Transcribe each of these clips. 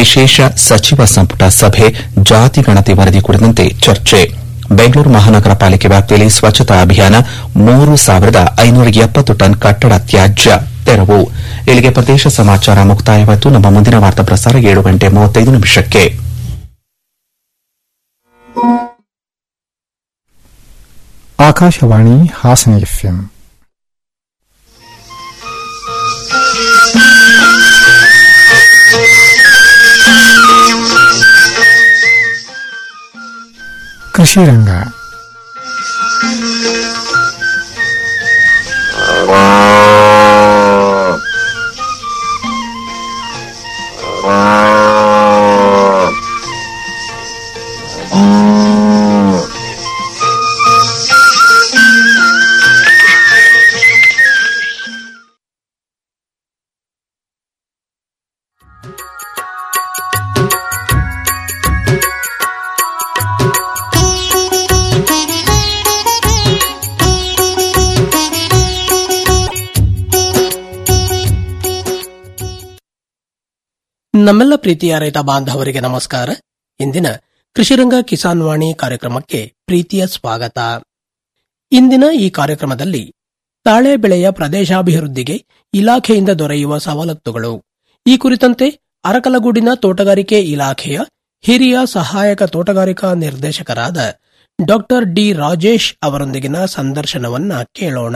ವಿಶೇಷ ಸಚಿವ ಸಂಪುಟ ಸಭೆ ಜಾತಿ ಗಣತಿ ವರದಿ ಕುರಿತಂತೆ ಚರ್ಚೆ ಬೆಂಗಳೂರು ಮಹಾನಗರ ಪಾಲಿಕೆ ವ್ಯಾಪ್ತಿಯಲ್ಲಿ ಸ್ವಚ್ಛತಾ ಅಭಿಯಾನ ಮೂರು ಸಾವಿರದ ಐನೂರ ಎಪ್ಪತ್ತು ಟನ್ ಕಟ್ಟಡ ತ್ಯಾಜ್ಯ ತೆರವು ಇಲ್ಲಿಗೆ ಪ್ರದೇಶ ಸಮಾಚಾರ ಮುಕ್ತಾಯವಾಯಿತು ನಮ್ಮ ಮುಂದಿನ ವಾರ್ತಾ ಪ್ರಸಾರ ಏಳು ಗಂಟೆ ಮೂವತ್ತೈದು ನಿಮಿಷಕ್ಕೆ ಆಕಾಶವಾಣಿ ಹಾಸನ ಎಫ್ಎಂ ಕೃಷಿ ರಂಗ ನಮ್ಮೆಲ್ಲ ಪ್ರೀತಿಯ ರೈತ ಬಾಂಧವರಿಗೆ ನಮಸ್ಕಾರ ಇಂದಿನ ಕೃಷಿರಂಗ ಕಿಸಾನ್ ವಾಣಿ ಕಾರ್ಯಕ್ರಮಕ್ಕೆ ಪ್ರೀತಿಯ ಸ್ವಾಗತ ಇಂದಿನ ಈ ಕಾರ್ಯಕ್ರಮದಲ್ಲಿ ತಾಳೆ ಬೆಳೆಯ ಪ್ರದೇಶಾಭಿವೃದ್ಧಿಗೆ ಇಲಾಖೆಯಿಂದ ದೊರೆಯುವ ಸವಲತ್ತುಗಳು ಈ ಕುರಿತಂತೆ ಅರಕಲಗೂಡಿನ ತೋಟಗಾರಿಕೆ ಇಲಾಖೆಯ ಹಿರಿಯ ಸಹಾಯಕ ತೋಟಗಾರಿಕಾ ನಿರ್ದೇಶಕರಾದ ಡಾಕ್ಟರ್ ಡಿ ರಾಜೇಶ್ ಅವರೊಂದಿಗಿನ ಸಂದರ್ಶನವನ್ನ ಕೇಳೋಣ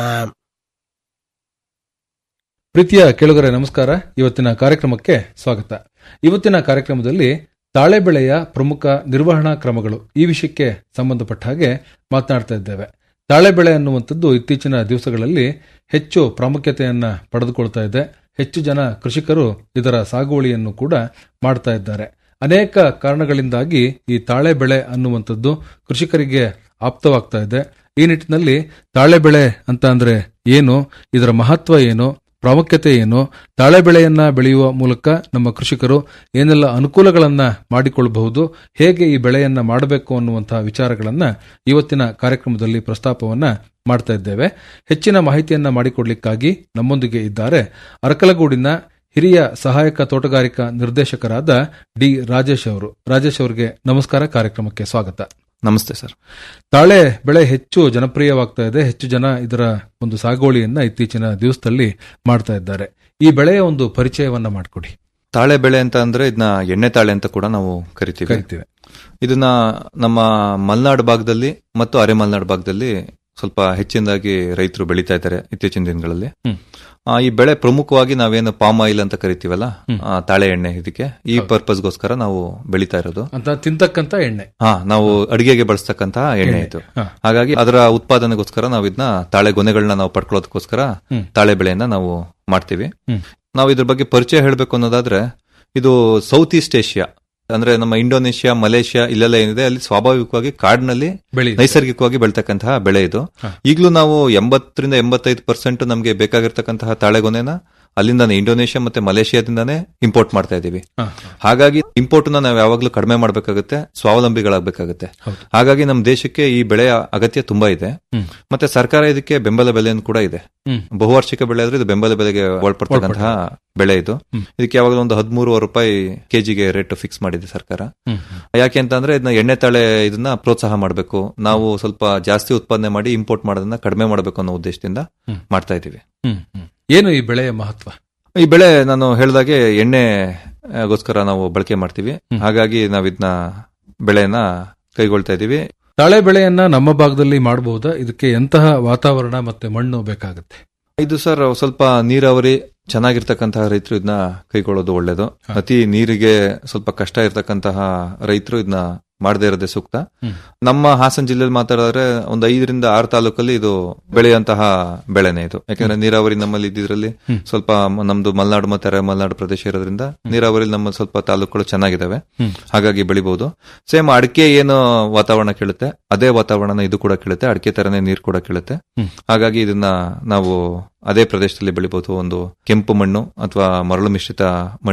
ಪ್ರೀತಿಯ ಕೇಳುಗರೆ ನಮಸ್ಕಾರ ಇವತ್ತಿನ ಕಾರ್ಯಕ್ರಮಕ್ಕೆ ಸ್ವಾಗತ ಇವತ್ತಿನ ಕಾರ್ಯಕ್ರಮದಲ್ಲಿ ತಾಳೆ ಬೆಳೆಯ ಪ್ರಮುಖ ನಿರ್ವಹಣಾ ಕ್ರಮಗಳು ಈ ವಿಷಯಕ್ಕೆ ಸಂಬಂಧಪಟ್ಟ ಹಾಗೆ ಮಾತನಾಡ್ತಾ ಇದ್ದೇವೆ ತಾಳೆ ಬೆಳೆ ಅನ್ನುವಂಥದ್ದು ಇತ್ತೀಚಿನ ದಿವಸಗಳಲ್ಲಿ ಹೆಚ್ಚು ಪ್ರಾಮುಖ್ಯತೆಯನ್ನ ಪಡೆದುಕೊಳ್ತಾ ಇದೆ ಹೆಚ್ಚು ಜನ ಕೃಷಿಕರು ಇದರ ಸಾಗುವಳಿಯನ್ನು ಕೂಡ ಮಾಡ್ತಾ ಇದ್ದಾರೆ ಅನೇಕ ಕಾರಣಗಳಿಂದಾಗಿ ಈ ತಾಳೆ ಬೆಳೆ ಅನ್ನುವಂಥದ್ದು ಕೃಷಿಕರಿಗೆ ಆಪ್ತವಾಗ್ತಾ ಇದೆ ಈ ನಿಟ್ಟಿನಲ್ಲಿ ತಾಳೆ ಬೆಳೆ ಅಂತ ಅಂದ್ರೆ ಏನು ಇದರ ಮಹತ್ವ ಏನು ಪ್ರಾಮುಖ್ಯತೆ ಏನು ತಾಳೆ ಬೆಳೆಯನ್ನ ಬೆಳೆಯುವ ಮೂಲಕ ನಮ್ಮ ಕೃಷಿಕರು ಏನೆಲ್ಲ ಅನುಕೂಲಗಳನ್ನ ಮಾಡಿಕೊಳ್ಳಬಹುದು ಹೇಗೆ ಈ ಬೆಳೆಯನ್ನ ಮಾಡಬೇಕು ಅನ್ನುವಂತಹ ವಿಚಾರಗಳನ್ನ ಇವತ್ತಿನ ಕಾರ್ಯಕ್ರಮದಲ್ಲಿ ಪ್ರಸ್ತಾಪವನ್ನ ಮಾಡ್ತಾ ಇದ್ದೇವೆ ಹೆಚ್ಚಿನ ಮಾಹಿತಿಯನ್ನ ಮಾಡಿಕೊಡ್ಲಿಕ್ಕಾಗಿ ನಮ್ಮೊಂದಿಗೆ ಇದ್ದಾರೆ ಅರಕಲಗೂಡಿನ ಹಿರಿಯ ಸಹಾಯಕ ತೋಟಗಾರಿಕಾ ನಿರ್ದೇಶಕರಾದ ಡಿ ರಾಜೇಶ್ ಅವರು ರಾಜೇಶ್ ಅವರಿಗೆ ನಮಸ್ಕಾರ ಕಾರ್ಯಕ್ರಮಕ್ಕೆ ಸ್ವಾಗತ ನಮಸ್ತೆ ಸರ್ ತಾಳೆ ಬೆಳೆ ಹೆಚ್ಚು ಜನಪ್ರಿಯವಾಗ್ತಾ ಇದೆ ಹೆಚ್ಚು ಜನ ಇದರ ಒಂದು ಸಾಗುವಳಿಯನ್ನ ಇತ್ತೀಚಿನ ದಿವಸದಲ್ಲಿ ಮಾಡ್ತಾ ಇದ್ದಾರೆ ಈ ಬೆಳೆಯ ಒಂದು ಪರಿಚಯವನ್ನ ಮಾಡಿಕೊಡಿ ತಾಳೆ ಬೆಳೆ ಅಂತ ಅಂದ್ರೆ ಇದನ್ನ ಎಣ್ಣೆ ತಾಳೆ ಅಂತ ಕೂಡ ನಾವು ಕರಿತೀವಿ ಕರಿತೀವಿ ಇದನ್ನ ನಮ್ಮ ಮಲೆನಾಡು ಭಾಗದಲ್ಲಿ ಮತ್ತು ಅರೆ ಮಲೆನಾಡು ಭಾಗದಲ್ಲಿ ಸ್ವಲ್ಪ ಹೆಚ್ಚಿನದಾಗಿ ರೈತರು ಬೆಳೀತಾ ಇದ್ದಾರೆ ಇತ್ತೀಚಿನ ದಿನಗಳಲ್ಲಿ ಹ್ಮ್. ಆ, ಈ ಬೆಳೆ ಪ್ರಮುಖವಾಗಿ ನಾವೇನು ಪಾಮ್ ಆಯಿಲ್ ಅಂತ ಕರಿತೀವಲ್ಲ ಹ್ಮ್. ಆ, ತಾಳೆ ಎಣ್ಣೆ ಇದಕ್ಕೆ ಈ ಪರ್ಪಸ್ಗೋಸ್ಕರ ನಾವು ಬೆಳೀತಾ ಇರೋದು ಅಂತ ತಿಂತಕ್ಕಂತ ಎಣ್ಣೆ ಹಾ ನಾವು ಅಡಿಗೆಗೆ ಬಳಸ್ತಕ್ಕಂತಹ ಎಣ್ಣೆ ಇದು ಹಾ. ಹಾಗಾಗಿ ಅದರ ಉತ್ಪಾದನೆಗೋಸ್ಕರ ನಾವು ಇದನ್ನ ತಾಳೆ ಗೊನೆಗಳನ್ನ ನಾವು ಪಡ್ಕೊಳ್ಳೋದಕ್ಕೋಸ್ಕರ ಹ್ಮ್. ತಾಳೆ ಬೆಳೆಯನ್ನ ನಾವು ಮಾಡ್ತೀವಿ ಹ್ಮ್. ನಾವು ಇದ್ರ ಬಗ್ಗೆ ಪರಿಚಯ ಹೇಳಬೇಕು ಅನ್ನೋದಾದ್ರೆ ಇದು ಸೌತ್ ಈಸ್ಟ್ ಏಷ್ಯಾ ಅಂದ್ರೆ ನಮ್ಮ ಇಂಡೋನೇಷ್ಯಾ ಮಲೇಷ್ಯಾ ಇಲ್ಲೆಲ್ಲ ಏನಿದೆ ಅಲ್ಲಿ ಸ್ವಾಭಾವಿಕವಾಗಿ ಕಾಡಿನಲ್ಲಿ ಬೆಳೆ ನೈಸರ್ಗಿಕವಾಗಿ ಬೆಳ್ತಕ್ಕಂತಹ ಬೆಳೆ ಇದು ಹಾ. ಈಗಲೂ ನಾವು ಎಂಬತ್ತರಿಂದ ಎಂಬತ್ತೈದು ಪರ್ಸೆಂಟ್ ನಮಗೆ ಬೇಕಾಗಿರ್ತಕ್ಕಂತಹ ತಾಳೆಗೊನೆನ ಅಲ್ಲಿಂದಾನೆ ಇಂಡೋನೇಷ್ಯಾ ಮತ್ತೆ ಮಲೇಷ್ಯಾದಿಂದಾನೇ ಇಂಪೋರ್ಟ್ ಮಾಡ್ತಾ ಇದೀವಿ ಹಾಗಾಗಿ ಇಂಪೋರ್ಟ್ ನ ನಾವು ಯಾವಾಗ್ಲೂ ಕಡಿಮೆ ಮಾಡಬೇಕಾಗುತ್ತೆ ಸ್ವಾವಲಂಬಿಗಳಾಗಬೇಕಾಗುತ್ತೆ ಹೌದು. ಹಾಗಾಗಿ ನಮ್ಮ ದೇಶಕ್ಕೆ ಈ ಬೆಳೆಯ ಅಗತ್ಯ ತುಂಬಾ ಇದೆ ಹ್ಮ್. ಮತ್ತೆ ಸರ್ಕಾರ ಇದಕ್ಕೆ ಬೆಂಬಲ ಬೆಲೆಯನ್ನು ಕೂಡ ಇದೆ ಹ್ಮ್. ಬಹುವಾರ್ಷಿಕ ಬೆಳೆ ಆದ್ರೆ ಇದು ಬೆಂಬಲ ಬೆಲೆಗೆ ಒಳಪಡ್ತಕ್ಕಂತಹ ಬೆಳೆ ಇದು ಹ್ಮ್. ಇದಕ್ಕೆ ಯಾವಾಗಲೂ ಒಂದು ಹದಿಮೂರುವರೆ ರೂಪಾಯಿ ಕೆಜಿಗೆ ರೇಟ್ ಫಿಕ್ಸ್ ಮಾಡಿದೆ ಸರ್ಕಾರ ಹ್ಮ್. ಯಾಕೆ ಅಂತಂದ್ರೆ ಇದನ್ನ ಎಣ್ಣೆ ತಾಳೆ ಇದನ್ನ ಪ್ರೋತ್ಸಾಹ ಮಾಡಬೇಕು ನಾವು ಸ್ವಲ್ಪ ಜಾಸ್ತಿ ಉತ್ಪಾದನೆ ಮಾಡಿ ಇಂಪೋರ್ಟ್ ಮಾಡೋದನ್ನ ಕಡಿಮೆ ಮಾಡಬೇಕು ಅನ್ನೋ ಉದ್ದೇಶದಿಂದ ಹ್ಮ್. ಮಾಡ್ತಾ ಇದೀವಿ ಹ್ಮ್. ಹ್ಮ್. ಏನು ಈ ಬೆಳೆಯ ಮಹತ್ವ ಈ ಬೆಳೆ ನಾನು ಹೇಳ್ದಾಗೆ ಎಣ್ಣೆ ಆ, ಗೋಸ್ಕರ ನಾವು ಬಳಕೆ ಮಾಡ್ತೀವಿ ಹ್ಮ್. ಹಾಗಾಗಿ ನಾವ್ ಇದನ್ನ ಬೆಳೆಯನ್ನ ಕೈಗೊಳ್ತಾ ಇದೀವಿ ತಾಳೆ ಬೆಳೆಯನ್ನ ನಮ್ಮ ಭಾಗದಲ್ಲಿ ಮಾಡಬಹುದಾ ಇದಕ್ಕೆ ಎಂತಹ ವಾತಾವರಣ ಮತ್ತೆ ಮಣ್ಣು ಬೇಕಾಗುತ್ತೆ ಇದು ಸರ್ ಸ್ವಲ್ಪ ನೀರಾವರಿ ಚೆನ್ನಾಗಿರ್ತಕ್ಕಂತಹ ರೈತರು ಇದನ್ನ ಕೈಗೊಳ್ಳೋದು ಒಳ್ಳೇದು ಹಾ. ಅತಿ ನೀರಿಗೆ ಸ್ವಲ್ಪ ಕಷ್ಟ ಇರ್ತಕ್ಕಂತಹ ರೈತರು ಇದನ್ನ ಮಾಡದೇ ಇರೋದೇ ಸೂಕ್ತ ಹ್ಮ್. ನಮ್ಮ ಹಾಸನ ಜಿಲ್ಲೆಯಲ್ಲಿ ಮಾತಾಡಿದ್ರೆ ಒಂದು ಐದರಿಂದ ಆರು ತಾಲೂಕಲ್ಲಿ ಇದು ಬೆಳೆಯುವಂತಹ ಬೆಳೆನೇ ಇದು ಯಾಕಂದ್ರೆ ನೀರಾವರಿ ನಮ್ಮಲ್ಲಿ ಇದ್ದಿದ್ರಲ್ಲಿ ಹ್ಮ್. ಸ್ವಲ್ಪ ಮ- ನಮ್ದು ಮಲೆನಾಡು ಮತ್ತೆ ಅರೆ ಮಲೆನಾಡು ಪ್ರದೇಶ ಇರೋದ್ರಿಂದ ನೀರಾವರಿ ನಮ್ಮ ಸ್ವಲ್ಪ ತಾಲೂಕುಗಳು ಚೆನ್ನಾಗಿದಾವೆ ಹ್ಮ್. ಹಾಗಾಗಿ ಬೆಳಿಬಹುದು ಸೇಮ್ ಅಡಿಕೆ ಏನು ವಾತಾವರಣ ಕೇಳುತ್ತೆ ಅದೇ ವಾತಾವರಣ ಇದು ಕೂಡ ಕೇಳುತ್ತೆ ಅಡಿಕೆ ತರನೇ ನೀರು ಕೂಡ ಕೇಳುತ್ತೆ ಹ್ಮ್. ಹಾಗಾಗಿ ಇದನ್ನ ನಾವು ಅದೇ ಪ್ರದೇಶದಲ್ಲಿ ಬೆಳಿಬಹುದು ಒಂದು ಕೆಂಪು ಮಣ್ಣು ಅಥವಾ ಮರಳು ಮಿಶ್ರಿತ ಮಣ್ಣು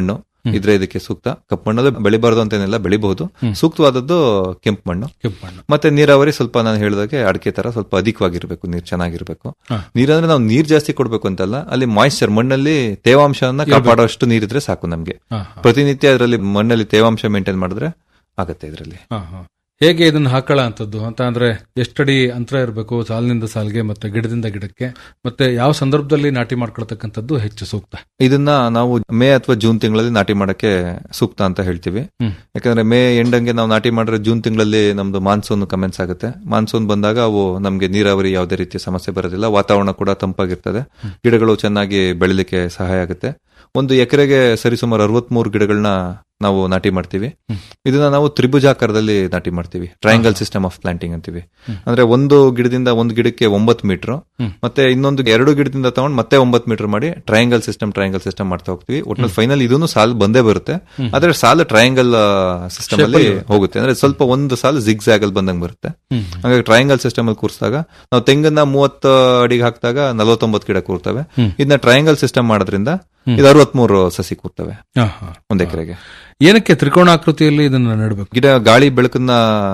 ಇದ್ರೆ ಇದಕ್ಕೆ ಸೂಕ್ತ ಕಪ್ಪು ಮಣ್ಣಲ್ಲಿ ಬೆಳಿಬಾರ್ದು ಅಂತೇನಿಲ್ಲ ಬೆಳಿಬಹುದು ಸೂಕ್ತವಾದದ್ದು ಕೆಂಪು ಮಣ್ಣು ಕೆಂಪು ಮಣ್ಣು ಮತ್ತೆ ನೀರಾವರಿ ಸ್ವಲ್ಪ ನಾನು ಹೇಳಿದಾಗೆ ಅಡಿಕೆ ತರ ಸ್ವಲ್ಪ ಅಧಿಕವಾಗಿರ್ಬೇಕು ನೀರ್ ಚೆನ್ನಾಗಿರ್ಬೇಕು ಹಾ. ನೀರಂದ್ರೆ ನಾವು ನೀರ್ ಜಾಸ್ತಿ ಕೊಡ್ಬೇಕು ಅಂತಲ್ಲ ಅಲ್ಲಿ ಮಾಯಿಶ್ಚರ್ ಮಣ್ಣಲ್ಲಿ ತೇವಾಂಶವನ್ನ ಕಾಪಾಡೋಷ್ಟು ನೀರಿದ್ರೆ ಸಾಕು ನಮ್ಗೆ ಹಾ, ಹಾ. ಪ್ರತಿನಿತ್ಯ ಅದರಲ್ಲಿ ಮಣ್ಣಲ್ಲಿ ತೇವಾಂಶ ಮೇಂಟೈನ್ ಮಾಡಿದ್ರೆ ಆಗತ್ತೆ ಇದರಲ್ಲಿ ಹಾ, ಹಾ. ಹೇಗೆ ಇದನ್ನ ಹಾಕಳ ಅಂತದ್ದು ಅಂತ ಅಂದ್ರೆ ಎಷ್ಟಡಿ ಅಂತರ ಇರಬೇಕು ಸಾಲಿನಿಂದ ಸಾಲಿಗೆ ಮತ್ತೆ ಗಿಡದಿಂದ ಗಿಡಕ್ಕೆ ಮತ್ತೆ ಯಾವ ಸಂದರ್ಭದಲ್ಲಿ ನಾಟಿ ಮಾಡ್ಕೊಳ್ತಕ್ಕಂಥದ್ದು ಹೆಚ್ಚು ಸೂಕ್ತ ಇದನ್ನ ನಾವು ಮೇ ಅಥವಾ ಜೂನ್ ತಿಂಗಳಲ್ಲಿ ನಾಟಿ ಮಾಡಕ್ಕೆ ಸೂಕ್ತ ಅಂತ ಹೇಳ್ತೀವಿ ಹ್ಮ್. ಯಾಕಂದ್ರೆ ಮೇ ಎಂಡಂಗೆ ನಾವು ನಾಟಿ ಮಾಡಿದ್ರೆ ಜೂನ್ ತಿಂಗಳಲ್ಲಿ ನಮ್ದು ಮಾನ್ಸೂನ್ ಕಮೆನ್ಸ್ ಆಗುತ್ತೆ ಮಾನ್ಸೂನ್ ಬಂದಾಗ ಅವು ನಮ್ಗೆ ನೀರಾವರಿ ಯಾವುದೇ ರೀತಿಯ ಸಮಸ್ಯೆ ಬರೋದಿಲ್ಲ ವಾತಾವರಣ ಕೂಡ ತಂಪಾಗಿರ್ತದೆ ಗಿಡಗಳು ಚೆನ್ನಾಗಿ ಬೆಳಿಲಿಕ್ಕೆ ಸಹಾಯ ಆಗುತ್ತೆ ಒಂದು ಎಕರೆಗೆ ಸರಿಸುಮಾರು ಅರವತ್ಮೂರು ಗಿಡಗಳನ್ನ ನಾವು ನಾಟಿ ಮಾಡ್ತೀವಿ ಇದನ್ನ ನಾವು ತ್ರಿಭುಜಾಕಾರದಲ್ಲಿ ನಾಟಿ ಮಾಡ್ತೀವಿ ಟ್ರಯಾಂಗಲ್ ಸಿಸ್ಟಮ್ ಆಫ್ ಪ್ಲಾಂಟಿಂಗ್ ಅಂತೀವಿ ಅಂದ್ರೆ ಒಂದು ಗಿಡದಿಂದ ಒಂದು ಗಿಡಕ್ಕೆ ಒಂಬತ್ತು ಮೀಟರ್ ಮತ್ತೆ ಇನ್ನೊಂದು ಎರಡು ಗಿಡದಿಂದ ತಗೊಂಡು ಮತ್ತೆ ಒಂಬತ್ತು ಮೀಟರ್ ಮಾಡಿ ಟ್ರಯಾಂಗಲ್ ಸಿಸ್ಟಮ್ ಟ್ರಯಾಂಗಲ್ ಸಿಸ್ಟಮ್ ಮಾಡ್ತಾ ಹೋಗ್ತೀವಿ ಒಟ್ನಲ್ಲಿ ಫೈನಲ್ ಇದನ್ನು ಸಾಲು ಬಂದೇ ಬರುತ್ತೆ ಆದ್ರೆ ಸಾಲು ಟ್ರಯಾಂಗಲ್ ಸಿಸ್ಟಮ್ ಅಲ್ಲಿ ಹೋಗುತ್ತೆ ಅಂದ್ರೆ ಸ್ವಲ್ಪ ಒಂದು ಸಾಲು ಜಿಗ್ ಜಾಗ್ ಅಲ್ಲಿ ಬಂದಂಗೆ ಬರುತ್ತೆ ಹಾಗಾಗಿ ಟ್ರಯಾಂಗಲ್ ಸಿಸ್ಟಮ್ ಅಲ್ಲಿ ಕೂರಿಸಿದಾಗ ನಾವು ತೆಂಗನ್ನ ಮೂವತ್ತು ಅಡಿಗೆ ಹಾಕಿದಾಗ ನಲವತ್ತೊಂಬತ್ತು ಗಿಡ ಕೂರ್ತವೆ ಇದನ್ನ ಟ್ರಯಾಂಗಲ್ ಸಿಸ್ಟಮ್ ಮಾಡೋದ್ರಿಂದ ಇದು ಅರವತ್ಮೂರು ಸಸಿ ಕೂರ್ತವೆ ಹಾ, ಹಾ. ಒಂದ್ ಎಕರೆಗೆ ಏನಕ್ಕೆ ತ್ರಿಕೋಣಾಕೃತಿಯಲ್ಲಿ ಇದನ್ನ ನೆಡಬೇಕು ಗಿಡ ಗಾಳಿ ಬೆಳಕನ್ನ